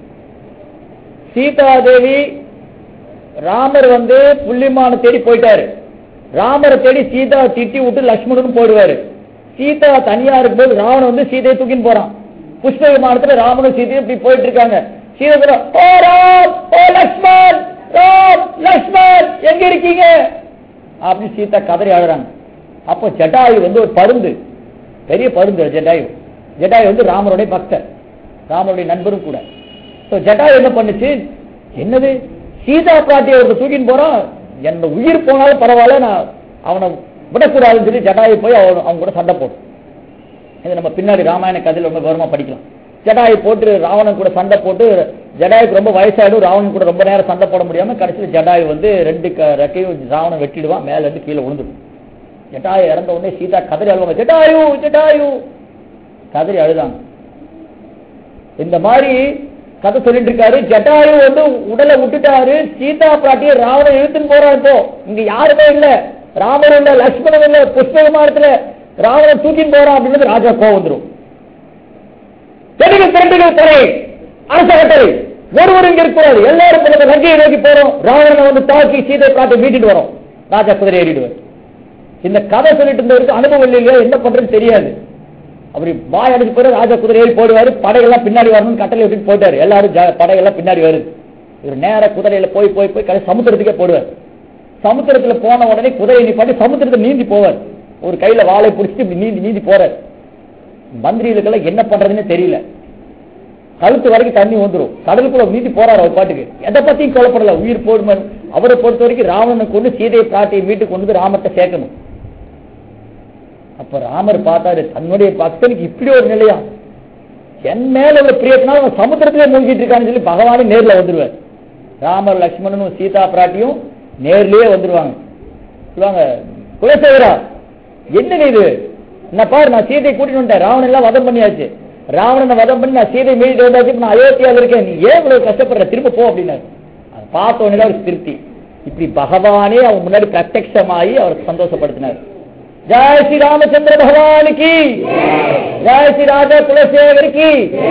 சீதா தேவி ராமர் வந்து புள்ளிமான தேடி போயிட்டாரு ராமரை தேடி சீதா திட்டி விட்டு லக்ஷ்மணன் போடுவாரு சீதா தனியா இருக்கும்போது ராவணன் வந்து சீதையை தூக்கின்னு போறான் புஷ்ப விமானத்துல ராமனும் சீதையும் இப்படி போயிட்டு இருக்காங்க சீதை சொல்றா, ஓ ராம் ஓ லக்ஷ்மண் ராம் லக்ஷ்மண் எங்க இருக்கீங்க அப்படி சீதா கதறி அழுறாங்க அப்போ ஜட்டாயு வந்து ஒரு பருந்து பெரிய பருந்து ஜட்டாயு ஜட்டாயு வந்து ராமருடைய பக்தர் ராமருடைய நண்பரும் கூட So, ஜட்டாயு என்ன பண்ணுச்சு என்னது சீதா பிராட்டியை ஒருத்தர் தூக்கின்னு போறான் என்ன உயிர் போனாலும் பரவாயில்ல நான் அவனை விடக்கூடாதுன்னு சொல்லி ஜட்டாயு போய் அவன் அவங்க கூட சண்டை போடும் இது நம்ம பின்னாடி ராமாயண கதையில் ரொம்ப விவரமா படிக்கலாம் ஜடாயு போட்டு ராவணன் கூட சண்டை போட்டு ஜடாயுக்கு ரொம்ப வயசாயிடும் ராவணன் கூட ரொம்ப நேரம் சண்டை போட முடியாம கடைசியில் ஜடாயு வந்து ரெண்டு க- ரெக்கையும் ராவணன் வெட்டிடுவான் மேல இருந்து கீழே விழுந்துடும் ஜட்டாயு இறந்த உடனே சீதா கதறி அழுவாங்க ஜட்டாயு ஜட்டாயு கதறி அழுதாங்க இந்த மாதிரி கதை சொல்லிட்டு இருக்காரு ஜட்டாயு வந்து உடலை விட்டுட்டாரு சீதா பிராட்டியை ராவணன் இழுத்துன்னு போறான் இப்போ இங்க யாருமே இல்ல ராமர் இல்ல லட்சுமணன் இல்ல புஷ்ப விமானத்துல ராவணன் தூக்கின்னு போறான் அப்படின்னு ராஜா கோவம் வந்துரும் தெலுங்கு திரண்டுகள் துறை அரச கட்டளை ஒருவர் இங்க இருக்கிறாரு எல்லாரும் பிறகு லங்கையை நோக்கி போறோம் ராவணனை வந்து தாக்கி சீதை பிராட்டை மீட்டிட்டு வரோம் ராஜா குதிரை ஏறிடுவார் இந்த கதை சொல்லிட்டு இருந்தவருக்கு அனுபவம் இல்லையா என்ன பண்றதுன்னு தெரியாது அப்படி வாய் அடிச்சு போய் ராஜா குதிரை ஏறி போடுவாரு படையெல்லாம் பின்னாடி வரணும்னு கட்டளை விட்டுட்டு போயிட்டாரு எல்லாரும் ஜா- படையெல்லாம் பின்னாடி வருது இவர் நேரா குதிரையில போய் போய் போய் கடை சமுத்திரத்துக்கே போடுவார் சமுத்திரத்துல போன உடனே குதிரையை நிப்பாட்டி சமுத்திரத்தை நீந்தி போவார் ஒரு கையில வாளை பிடிச்சிட்டு இப்படி நீந்தி நீந்தி போறார் மந்திரிகளுக்கெல்லாம் என்ன பண்றதுன்னு தெரியல கழுத்து வரைக்கும் தண்ணி வந்துரும் கடலுக்குள்ள நீந்தி போறாரு அவர் பாட்டுக்கு எதை பத்தியும் கொல்லப்படல உயிர் போடுமே அவரை பொறுத்த வரைக்கும் ராவணனை கொண்டு சீதையை பிராட்டியை வீட்டுக்கு கொண்டு வந்து ராமத்தை சேர்க்கணும் அப்ப ராமர் பார்த்தாரு தன்னுடைய பக்தனுக்கு இப்படி ஒரு நிலையா என் மேல உள்ள பிரியத்தினால அவன் சமுத்திரத்திலே மூழ்கிட்டு இருக்கான்னு சொல்லி பகவானே நேர்ல வந்துருவார் ராமர் லக்ஷ்மணனும் சீதா பிராட்டியும் நேர்லயே வந்துருவாங்க சொல்லுவாங்க குலசேகரா என்ன இது என்ன பாரு நான் சீதையை கூட்டிட்டு வந்துட்டேன் ராவணன் எல்லாம் வதம் பண்ணியாச்சு ராவணனை வதம் பண்ணி நான் சீதை மீறி வந்தாச்சு இப்ப நான் அயோத்தியால இருக்கேன் நீ ஏன் இவ்வளவு கஷ்டப்படுற திரும்ப போ அப்படின்னாரு அதை பார்த்த உடனே ஒரு திருப்தி இப்படி பகவானே அவன் முன்னாடி பிரத்யட்சமாயி அவருக்கு சந்தோஷப்படுத்தினார் ஜெய் ஸ்ரீ ராமச்சந்திர பகவானுக்கு ஜெய் ஸ்ரீ ராஜா குலசேகருக்கு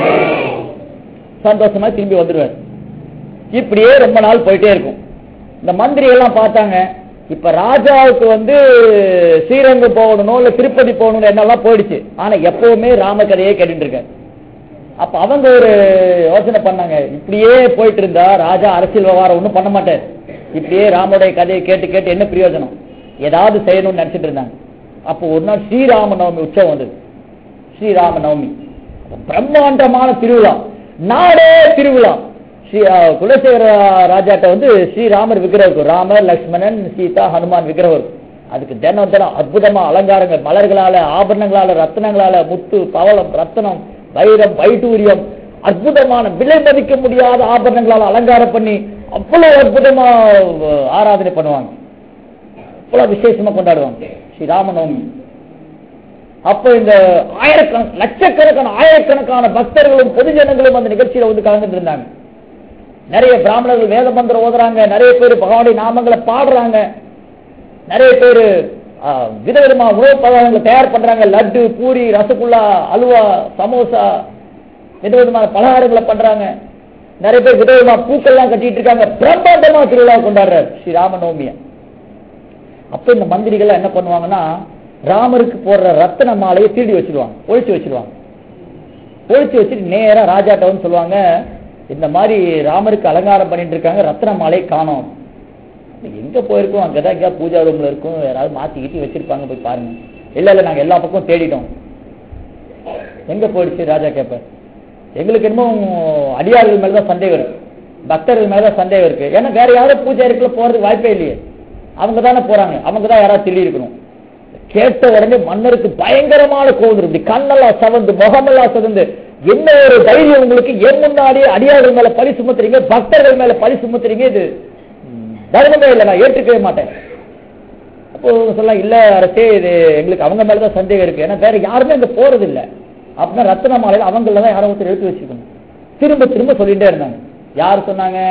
சந்தோஷமா திரும்பி வந்துருவார் இப்படியே ரொம்ப நாள் போயிட்டே இருக்கும் இந்த மந்திரி எல்லாம் பார்த்தாங்க இப்ப ராஜாவுக்கு வந்து ஸ்ரீரங்கம் போகணும் இல்ல திருப்பதி போகணும் என்னெல்லாம் போயிடுச்சு ஆனா எப்பவுமே ராம கதையே கேட்டுட்டு இருக்காரு அப்ப அவங்க ஒரு யோசனை பண்ணாங்க இப்படியே போயிட்டு இருந்தா ராஜா அரசியல் விவகாரம் ஒண்ணும் பண்ண மாட்டார் இப்படியே ராமனுடைய கதையை கேட்டு கேட்டு என்ன பிரயோஜனம் ஏதாவது செய்யணும்னு நினைச்சிட்டு இருந்தாங்க அப்போ ஒரு நாள் ஸ்ரீராம நவமி உற்சவம் வந்தது ஸ்ரீராம நவமி பிரம்மாண்டமான திருவிழா நாடே திருவிழா ஸ்ரீ அஹ், குலசேகர ராஜாட்ட வந்து ஸ்ரீராமர் விக்கிரகம் இருக்கும் ராமர் லக்ஷ்மணன் சீதா ஹனுமான் விக்கிரகம் இருக்கும் அதுக்கு தினம் தினம் அற்புதமா அலங்காரங்கள் மலர்களால ஆபரணங்களால ரத்னங்களால முத்து பவளம் ரத்னம் வைரம் வைடூரியம் அற்புதமான விலை மதிக்க முடியாத ஆபரணங்களால அலங்காரம் பண்ணி அவ்வளவு அற்புதமா அஹ், ஆராதனை பண்ணுவாங்க அவ்வளவு விசேஷமா கொண்டாடுவாங்க ஸ்ரீராமநவமி அப்ப இந்த ஆயிரக்கண லட்சக்கணக்கான ஆயிரக்கணக்கான பக்தர்களும் பொதுஜனங்களும் அந்த நிகழ்ச்சியில வந்து கலந்துட்டு இருந்தாங்க நிறைய பிராமணர்கள் வேத மந்திரம் ஓதுறாங்க நிறைய பேர் பகவானுடைய நாமங்களை பாடுறாங்க நிறைய பேர் விதவிதமா உணவு பதார்த்தங்களை தயார் பண்றாங்க லட்டு பூரி ரசகுல்லா அல்வா சமோசா விதவிதமான பலகாரங்களை பண்றாங்க நிறைய பேர் விதவிதமா பூக்கள்லாம் கட்டிட்டு இருக்காங்க பிரம்மாண்டமா திருவிழா கொண்டாடுறாரு ஸ்ரீ ராமநவமியை அப்ப இந்த மந்திரிகள் என்ன பண்ணுவாங்கன்னா ராமருக்கு போடுற ரத்தன மாலையை திருடி வச்சிருவாங்க ஒழிச்சு வச்சிருவாங்க ஒழிச்சு வச்சுட்டு நேரா ராஜாட்ட வந்து சொல்லுவாங்க இந்த மாதிரி ராமருக்கு அலங்காரம் பண்ணிட்டு இருக்காங்க ரத்ன மாலை காணோம் எங்க போயிருக்கோம் அங்கதான் எங்கேயா பூஜா ரூம்ல இருக்கும் யாராவது மாத்தி கீட்டி வச்சிருப்பாங்க போய் பாருங்க இல்ல இல்ல நாங்க எல்லா பக்கம் தேடிட்டோம் எங்க போயிடுச்சு ராஜா கேட்பார் எங்களுக்கு என்னமோ அடியார்கள் மேலதான் சந்தேகம் இருக்கு பக்தர்கள் மேலதான் சந்தேகம் இருக்கு ஏன்னா வேற யாரும் பூஜாரிக்குள்ள போறதுக்கு வாய்ப்பே இல்லையே அவங்க தானே போறாங்க அவங்க தான் யாராவது தில்லி இருக்கணும் கேட்ட உடனே மன்னருக்கு பயங்கரமான கோவம் வரும். இப்படி கண்ணெல்லாம் சவந்து முகமெல்லாம் சவந்து என்ன ஒரு தைரியம் உங்களுக்கு என் முன்னாடி அடியார்கள் மேல பழி சுமத்துறீங்க பக்தர்கள் மேல பழி சுமத்துறீங்க இது ம், தர்மமே இல்லை நான் ஏற்றுக்கவே மாட்டேன் அப்போ இவங்க சொல்லலாம் இல்ல அரசே இது எங்களுக்கு அவங்க மேலதான் சந்தேகம் இருக்கு ஏன்னா வேற யாருமே அங்க போறது இல்ல அப்படின்னா ரத்ன மாலையில அவங்கள தான் யாரோ ஒருத்தர் எடுத்து வச்சிருக்கணும் திரும்ப திரும்ப சொல்லிட்டே இருந்தாங்க யார் சொன்னாங்க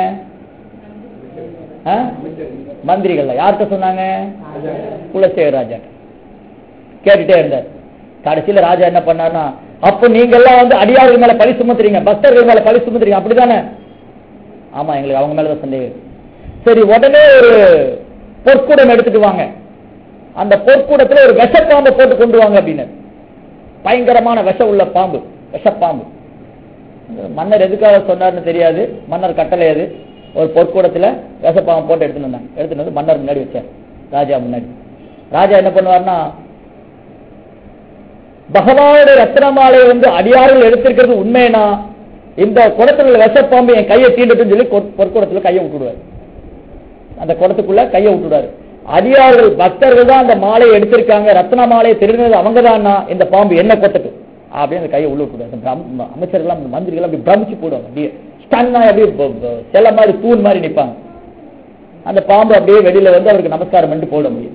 ஆ? மந்திரிகள்ல யார்கிட்ட சொன்னாங்க குலசேகர ராஜா கேட்டுட்டே இருந்தார் கடைசியில ராஜா என்ன பண்ணாருன்னா அப்ப நீங்க எல்லாம் வந்து அடியார்கள் மேல பழி சுமத்துறீங்க பக்தர்கள் மேல பழி சுமத்துறீங்க அப்படிதானே ஆமா எங்களுக்கு அவங்க மேலதான் சந்தேகம் இருக்கு. சரி உடனே ஒரு பொற்கூடம் எடுத்துட்டு வாங்க அந்த பொற்கூடத்துல ஒரு விஷப்பாம்பை போட்டு கொண்டு வாங்க அப்படின்னு பயங்கரமான விஷம் உள்ள பாம்பு விஷப்பாம்பு மன்னர் எதுக்காக சொன்னார்னு தெரியாது மன்னர் கட்டளை அது ஒரு பொற்கூடத்துல விஷப்பாம்பு போட்டு எடுத்துட்டு வந்தாங்க எடுத்துட்டு வந்து மன்னர் முன்னாடி வச்சார் ராஜா முன்னாடி ராஜா என்ன பண்ணுவார்னா பகவானுடைய ரத்னமாலை வந்து அடியார்கள் எடுத்திருக்கிறது உண்மைனா இந்த குடத்துல உள்ள விஷப்பாம்பு என் கையை தீண்டட்டுன்னு சொல்லி கொ- பொற்குடத்துல கையை விட்டுடுவார் அந்த குடத்துக்குள்ள கையை விட்டுடுவாரு அடியார்கள் பக்தர்கள் தான் அந்த மாலையை எடுத்திருக்காங்க ரத்ன மாலையை திருடினது அவங்க இந்த பாம்பு என்ன கொத்தட்டு அப்படியே அந்த கையை உள்ள விட்டுடுவாரு அந்த பிரம்- அமைச்சர்கள்லாம் அந்த மந்திரிகள் அப்படி பிரமிச்சு போடுவாங்க அப்படியே ஸ்டன்னா அப்படியே ப- ப- சில மாதிரி தூண் மாதிரி நிப்பாங்க அந்த பாம்பு அப்படியே வெளியில வந்து அவருக்கு நமஸ்காரம் பண்ணிட்டு போட முடியும்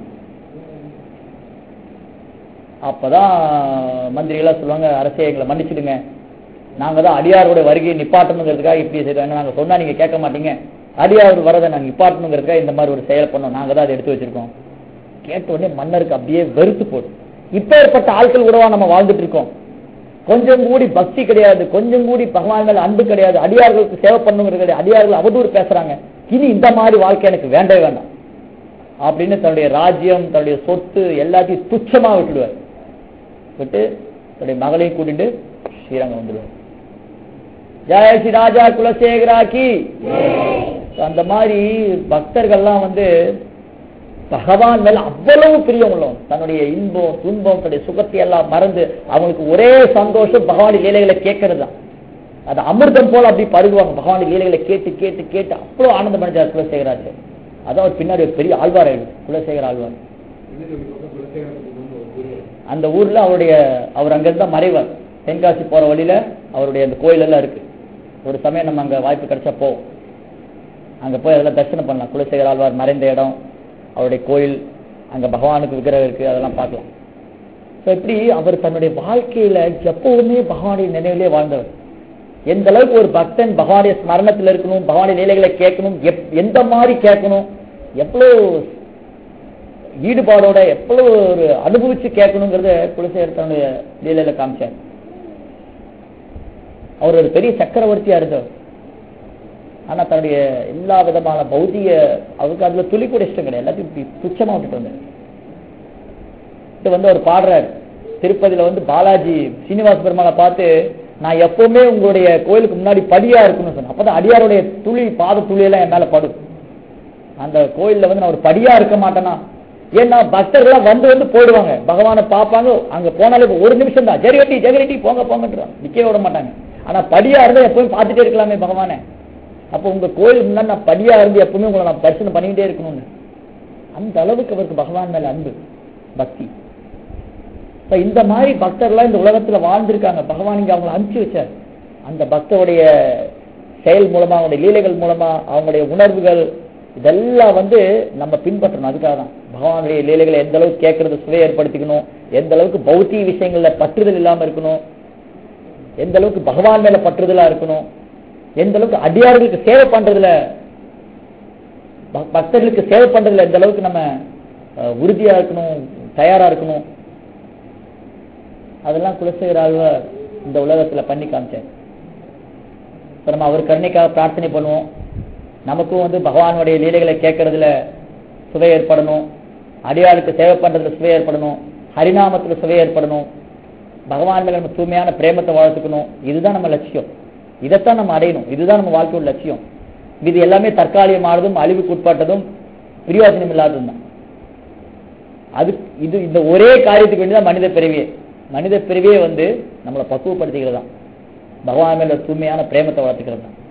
அப்பதான் மந்திரிகளா சொல்லுவாங்க அரசே எங்களை மன்னிச்சிடுங்க நாங்க தான் அடியாருடைய வருகையை நிப்பாட்டணுங்கிறதுக்காக இப்படி செய்யறாங்க நாங்க சொன்னா நீங்க கேட்க மாட்டீங்க அடியார் வரதை நாங்க நிப்பாட்டணுங்கிறதுக்காக இந்த மாதிரி ஒரு செயல் பண்ணோம் நாங்க தான் அதை எடுத்து வச்சிருக்கோம் கேட்ட உடனே மன்னருக்கு அப்படியே வெறுத்து போடும் இப்பேற்பட்ட ஆட்கள் கூடவா நம்ம வாழ்ந்துட்டு இருக்கோம் கொஞ்சம் கூடி பக்தி கிடையாது கொஞ்சம் கூடி பகவான் மேல அன்பு கிடையாது அடியார்களுக்கு சேவை பண்ணுங்கிறது கிடையாது அடியார்கள் அவதூறு பேசுறாங்க இனி இந்த மாதிரி வாழ்க்கை எனக்கு வேண்டவே வேண்டாம் அப்படின்னு தன்னுடைய ராஜ்யம் தன்னுடைய சொத்து எல்லாத்தையும் துச்சமா விட்டுடுவார் விட்டு தன்னுடைய மகளையும் கூட்டிட்டு ஸ்ரீரங்கம் வந்துடுவார் ஜெய ஸ்ரீ ராஜா குலசேகரா கி அந்த மாதிரி பக்தர்கள்லாம் வந்து பகவான் மேல அவ்வளவு பிரியம் உள்ளவன் தன்னுடைய இன்பம் துன்பம் தன்னுடைய சுகத்தை எல்லாம் மறந்து அவங்களுக்கு ஒரே சந்தோஷம் பகவான் லீலைகளை கேட்கறது தான் அது அமிர்தம் போல அப்படி பருகுவாங்க பகவான் லீலைகளை கேட்டு கேட்டு கேட்டு அவ்வளவு ஆனந்தம் அடைஞ்சார் குலசேகராஜ் அதான் ஒரு பின்னாடி ஒரு பெரிய ஆழ்வார் ஆயிடுது குலசேகர ஆழ்வார் அந்த ஊர்ல அவருடைய அவர் அங்க இருந்தா மறைவார் தென்காசி போற வழியில அவருடைய அந்த கோயில் எல்லாம் இருக்கு ஒரு சமயம் நம்ம அங்க வாய்ப்பு கிடைச்சா போவோம் அங்க போய் அதெல்லாம் தரிசனம் பண்ணலாம் குலசேகர ஆழ்வார் மறைந்த இடம் அவருடைய கோயில் அங்க பகவானுக்கு விக்கிரகம் இருக்கு அதெல்லாம் பார்க்கலாம் ஸோ இப்படி அவர் தன்னுடைய வாழ்க்கையில எப்பவுமே பகவானுடைய நினைவிலே வாழ்ந்தவர் எந்த அளவுக்கு ஒரு பக்தன் பகவானுடைய ஸ்மரணத்தில் இருக்கணும் பகவானுடைய லீலைகளை கேட்கணும் எப்- எந்த மாதிரி கேட்கணும் எவ்வளவு ஈடுபாடோட எவ்வளவு ஒரு அனுபவிச்சு கேட்கணுங்கிறத குலசேகர் தன்னுடைய லீலையில காமிச்சார் அவர் ஒரு பெரிய சக்கரவர்த்தியா இருந்தவர் ஆனா தன்னுடைய எல்லா விதமான பௌதிக அவருக்கு அதுல துளி கூட இஷ்டம் கிடையாது எல்லாத்தையும் இப்படி துச்சமா விட்டுட்டு வந்தார் இது வந்து அவர் பாடுறாரு திருப்பதியில வந்து பாலாஜி சீனிவாச பெருமாளை பார்த்து நான் எப்பவுமே உங்களுடைய கோயிலுக்கு முன்னாடி படியா இருக்கணும்னு சொன்னேன் அப்பதான் அடியாருடைய துளி பாத துளி எல்லாம் என் மேல படும் அந்த கோயில்ல வந்து நான் ஒரு படியா இருக்க மாட்டேனா ஏன்னா பக்தர்கள் வந்து வந்து போயிடுவாங்க பகவானை பார்ப்பாங்க அங்க போனாலே இப்ப ஒரு நிமிஷம் தான் ஜெகரெட்டி ஜெகரெட்டி போங்க போங்கன்றாங்க நிக்கவே விட மாட்டாங்க ஆனா படியா இருந்தா எப்பவும் பார்த்துட்டே இருக்கலாமே பகவானே அப்போ உங்க கோயில் முன்னாடி நான் படியா இருந்து எப்பவுமே உங்களை நான் தரிசனம் பண்ணிக்கிட்டே இருக்கணும்னு அந்த அளவுக்கு அவருக்கு பகவான் மேல அன்பு பக்தி இப்ப இந்த மாதிரி பக்தர்லாம் இந்த உலகத்துல வாழ்ந்திருக்காங்க பகவான் இங்க அவங்களை அனுப்பிச்சு வச்சார் அந்த பக்தருடைய செயல் மூலமா அவங்களுடைய லீலைகள் மூலமா அவங்களுடைய உணர்வுகள் இதெல்லாம் வந்து நம்ம பின்பற்றணும் அதுக்காக தான் பகவானுடைய லீலைகளை எந்த அளவுக்கு கேட்கறது சுவை ஏற்படுத்திக்கணும் எந்த அளவுக்கு பௌத்திக விஷயங்கள்ல பற்றுதல் இல்லாம இருக்கணும் எந்த அளவுக்கு பகவான் மேல பற்றுதலா இருக்கணும் எந்த அளவுக்கு அடியார்களுக்கு சேவை பண்றதுல ப- பக்தர்களுக்கு சேவை பண்றதுல எந்த அளவுக்கு நம்ம அஹ், உறுதியா இருக்கணும் தயாரா இருக்கணும் அதெல்லாம் குலசேகர ஆழ்வார் இந்த உலகத்துல பண்ணி காமிச்சார் இப்ப நம்ம அவர் கருணைக்காக பிரார்த்தனை பண்ணுவோம் நமக்கும் வந்து பகவானுடைய லீலைகளை கேட்கறதுல சுவை ஏற்படணும் அடியாளுக்கு சேவை பண்றதுல சுவை ஏற்படணும் ஹரிநாமத்துல சுவை ஏற்படணும் பகவான் மேல நம்ம தூய்மையான பிரேமத்தை வளர்த்துக்கணும் இதுதான் நம்ம லட்சியம் இதைத்தான் நம்ம அடையணும் இதுதான் நம்ம வாழ்க்கையோட லட்சியம் இது எல்லாமே தற்காலிகமானதும் அழிவுக்கு உட்பட்டதும் பிரயோஜனம் இல்லாததும் தான் அது இது இந்த ஒரே காரியத்துக்கு வேண்டிதான் மனித பிறவியே மனித பிறவியே வந்து நம்மளை பக்குவப்படுத்திக்கிறது தான் பகவான் மேல தூய்மையான பிரேமத்தை வளர்த்துக்கிறது தான்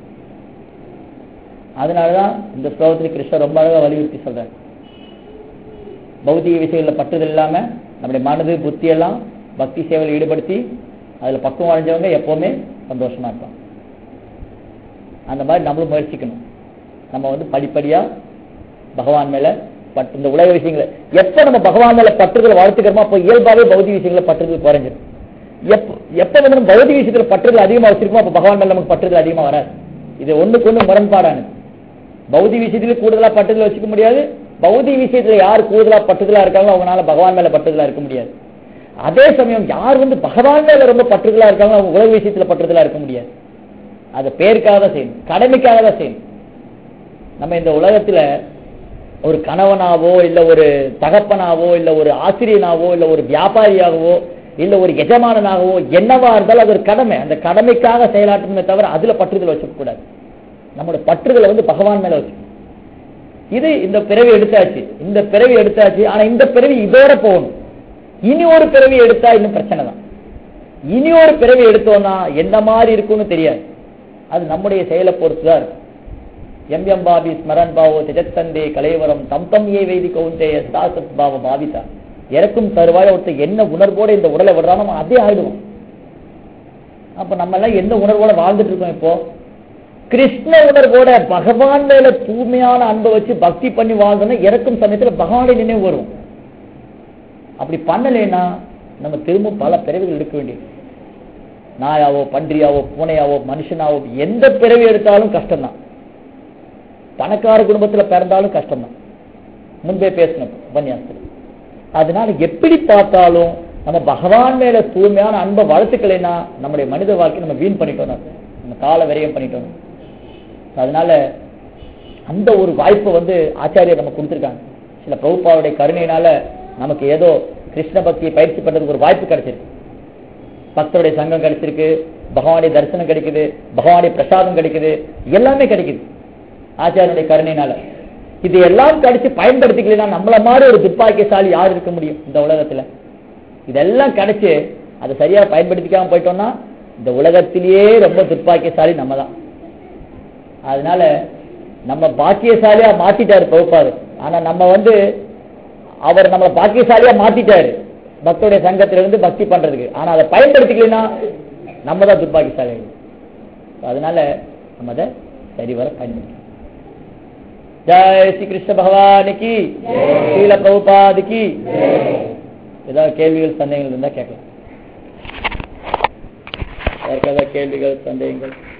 அதனாலதான் இந்த ஸ்லோகத்தில் கிருஷ்ணர் ரொம்ப அழகா வலியுறுத்தி சொல்றார் பௌத்திக விஷயங்கள்ல பற்றுதல் இல்லாம நம்முடைய மனது புத்தி எல்லாம் பக்தி சேவையில் ஈடுபடுத்தி அதுல பக்குவம் அடைஞ்சவங்க எப்பவுமே சந்தோஷமா இருப்பாங்க அந்த மாதிரி நம்மளும் முயற்சிக்கணும் நம்ம வந்து படிப்படியா பகவான் மேல பற்று இந்த உலக விஷயங்களை எப்ப நம்ம பகவான் மேல பற்றுதலை வளர்த்துக்கிறோமோ அப்போ இயல்பாவே பௌதிக விஷயங்களை பற்றுதல் குறைஞ்சிடும் எப்ப எப்ப வந்து நம்ம பௌதிக விஷயத்துல பற்றுதல் அதிகமா வச்சிருக்கோமோ அப்ப பகவான் மேல நமக்கு பற்றுதல் அதிகமா வராது இது ஒண்ணுக்கு ஒண்ணு முரண்பாடானது பௌதிக விஷயத்துல கூடுதலா பற்றுதல் வச்சுக்க முடியாது பௌதிக விஷயத்துல யார் கூடுதலா பற்றுதலா இருக்காங்களோ அவங்களால பகவான் மேல பற்றுதலா இருக்க முடியாது அதே சமயம் யார் வந்து பகவான் மேல ரொம்ப பற்றுதலா இருக்காங்களோ அவங்க உலக விஷயத்துல பற்றுதலா இருக்க முடியாது அது பேருக்காக தான் செய்யணும் கடமைக்காக தான் செய்யணும் நம்ம இந்த உலகத்துல ஒரு கணவனாவோ இல்ல ஒரு தகப்பனாவோ இல்ல ஒரு ஆசிரியனாவோ இல்ல ஒரு வியாபாரியாகவோ இல்ல ஒரு எஜமானனாகவோ என்னவா இருந்தாலும் அது ஒரு கடமை அந்த கடமைக்காக செயலாற்றணுமே தவிர அதுல பற்றுதல் வச்சுக்க கூடாது நம்மளோட பற்றுதலை வந்து பகவான் மேல வச்சுக்கணும் இது இந்த பிறவி எடுத்தாச்சு இந்த பிறவி எடுத்தாச்சு ஆனா இந்த பிறவி இதோட போகணும் இனி ஒரு பிறவி எடுத்தா இன்னும் பிரச்சனை தான் இனி ஒரு பிறவி எடுத்தோம்னா எந்த மாதிரி இருக்கும்னு தெரியாது அது நம்முடைய செயலை பொறுத்து தான் இருக்கும் எம் எம் பாபி ஸ்மரன் பாவோ திஜத்தந்தே கலைவரம் தம் தம் ஏ வைதி கவுந்தேய சாசத் பாவ பாவிதா இறக்கும் தருவாய் ஒருத்தர் என்ன உணர்வோட இந்த உடலை விடுறானோ அவன் அதே ஆயிடுவோம் அப்ப நம்ம எல்லாம் எந்த உணர்வோட வாழ்ந்துட்டு இருக்கோம் இப்போ கிருஷ்ண உணர்வோட பகவான் மேல தூய்மையான அன்பை வச்சு பக்தி பண்ணி வாழ்ந்தோம்னா இறக்கும் சமயத்துல பகவானுடைய நினைவு வரும் அப்படி பண்ணலைன்னா நம்ம திரும்ப பல பிறவிகள் எடுக்க வேண்டியது நாயாவோ பன்றியாவோ பூனையாவோ மனுஷனாவோ எந்த பிறவி எடுத்தாலும் கஷ்டம்தான் பணக்கார குடும்பத்துல பிறந்தாலும் கஷ்டம்தான் முன்பே பேசின உபன்யாசத்தில் அதனால எப்படி பார்த்தாலும் நம்ம பகவான் மேல தூய்மையான அன்பை வளர்த்துக்கலைன்னா நம்முடைய மனித வாழ்க்கை நம்ம வீண் பண்ணிட்டோம் நம்ம கால விரயம் பண்ணிட்டோம் அதனால அந்த ஒரு வாய்ப்பை வந்து ஆச்சாரியர் நம்ம கொடுத்துருக்காங்க சில பிரபுபாவுடைய கருணையினால நமக்கு ஏதோ கிருஷ்ண பக்தியை பயிற்சி பண்றதுக்கு ஒரு வாய்ப்பு கிடைச்சிருக்கு பக்தருடைய சங்கம் கிடைச்சிருக்கு பகவானுடைய தரிசனம் கிடைக்குது பகவானுடைய பிரசாதம் கிடைக்குது எல்லாமே கிடைக்குது ஆச்சாரியனுடைய கருணையினால இது எல்லாம் கிடைச்சு பயன்படுத்திக்கலாம் நம்மள மாதிரி ஒரு துப்பாக்கியசாலி யார் இருக்க முடியும் இந்த உலகத்துல இதெல்லாம் கிடைச்சு அதை சரியா பயன்படுத்திக்காம போயிட்டோம்னா இந்த உலகத்திலேயே ரொம்ப துப்பாக்கியசாலி நம்ம தான் அதனால நம்ம பாக்கியசாலியா மாத்திட்டாரு பகுப்பாரு ஆனா நம்ம வந்து அவர் நம்மளை பாக்கியசாலியா மாத்திட்டாரு பக்தருடைய சங்கத்துல இருந்து பக்தி பண்றதுக்கு ஆனா அதை பயன்படுத்திக்கலைன்னா நம்ம தான் துப்பாக்கிசாலி அதனால நம்ம அதை சரிவர பயன்படுத்தணும் ஜெய் ஸ்ரீ கிருஷ்ண பகவானுக்கு ஸ்ரீல பிரபுபாதிக்கு ஏதாவது கேள்விகள் சந்தேகங்கள் இருந்தா கேட்கலாம் யாருக்காவது கேள்விகள் சந்தேகங்கள்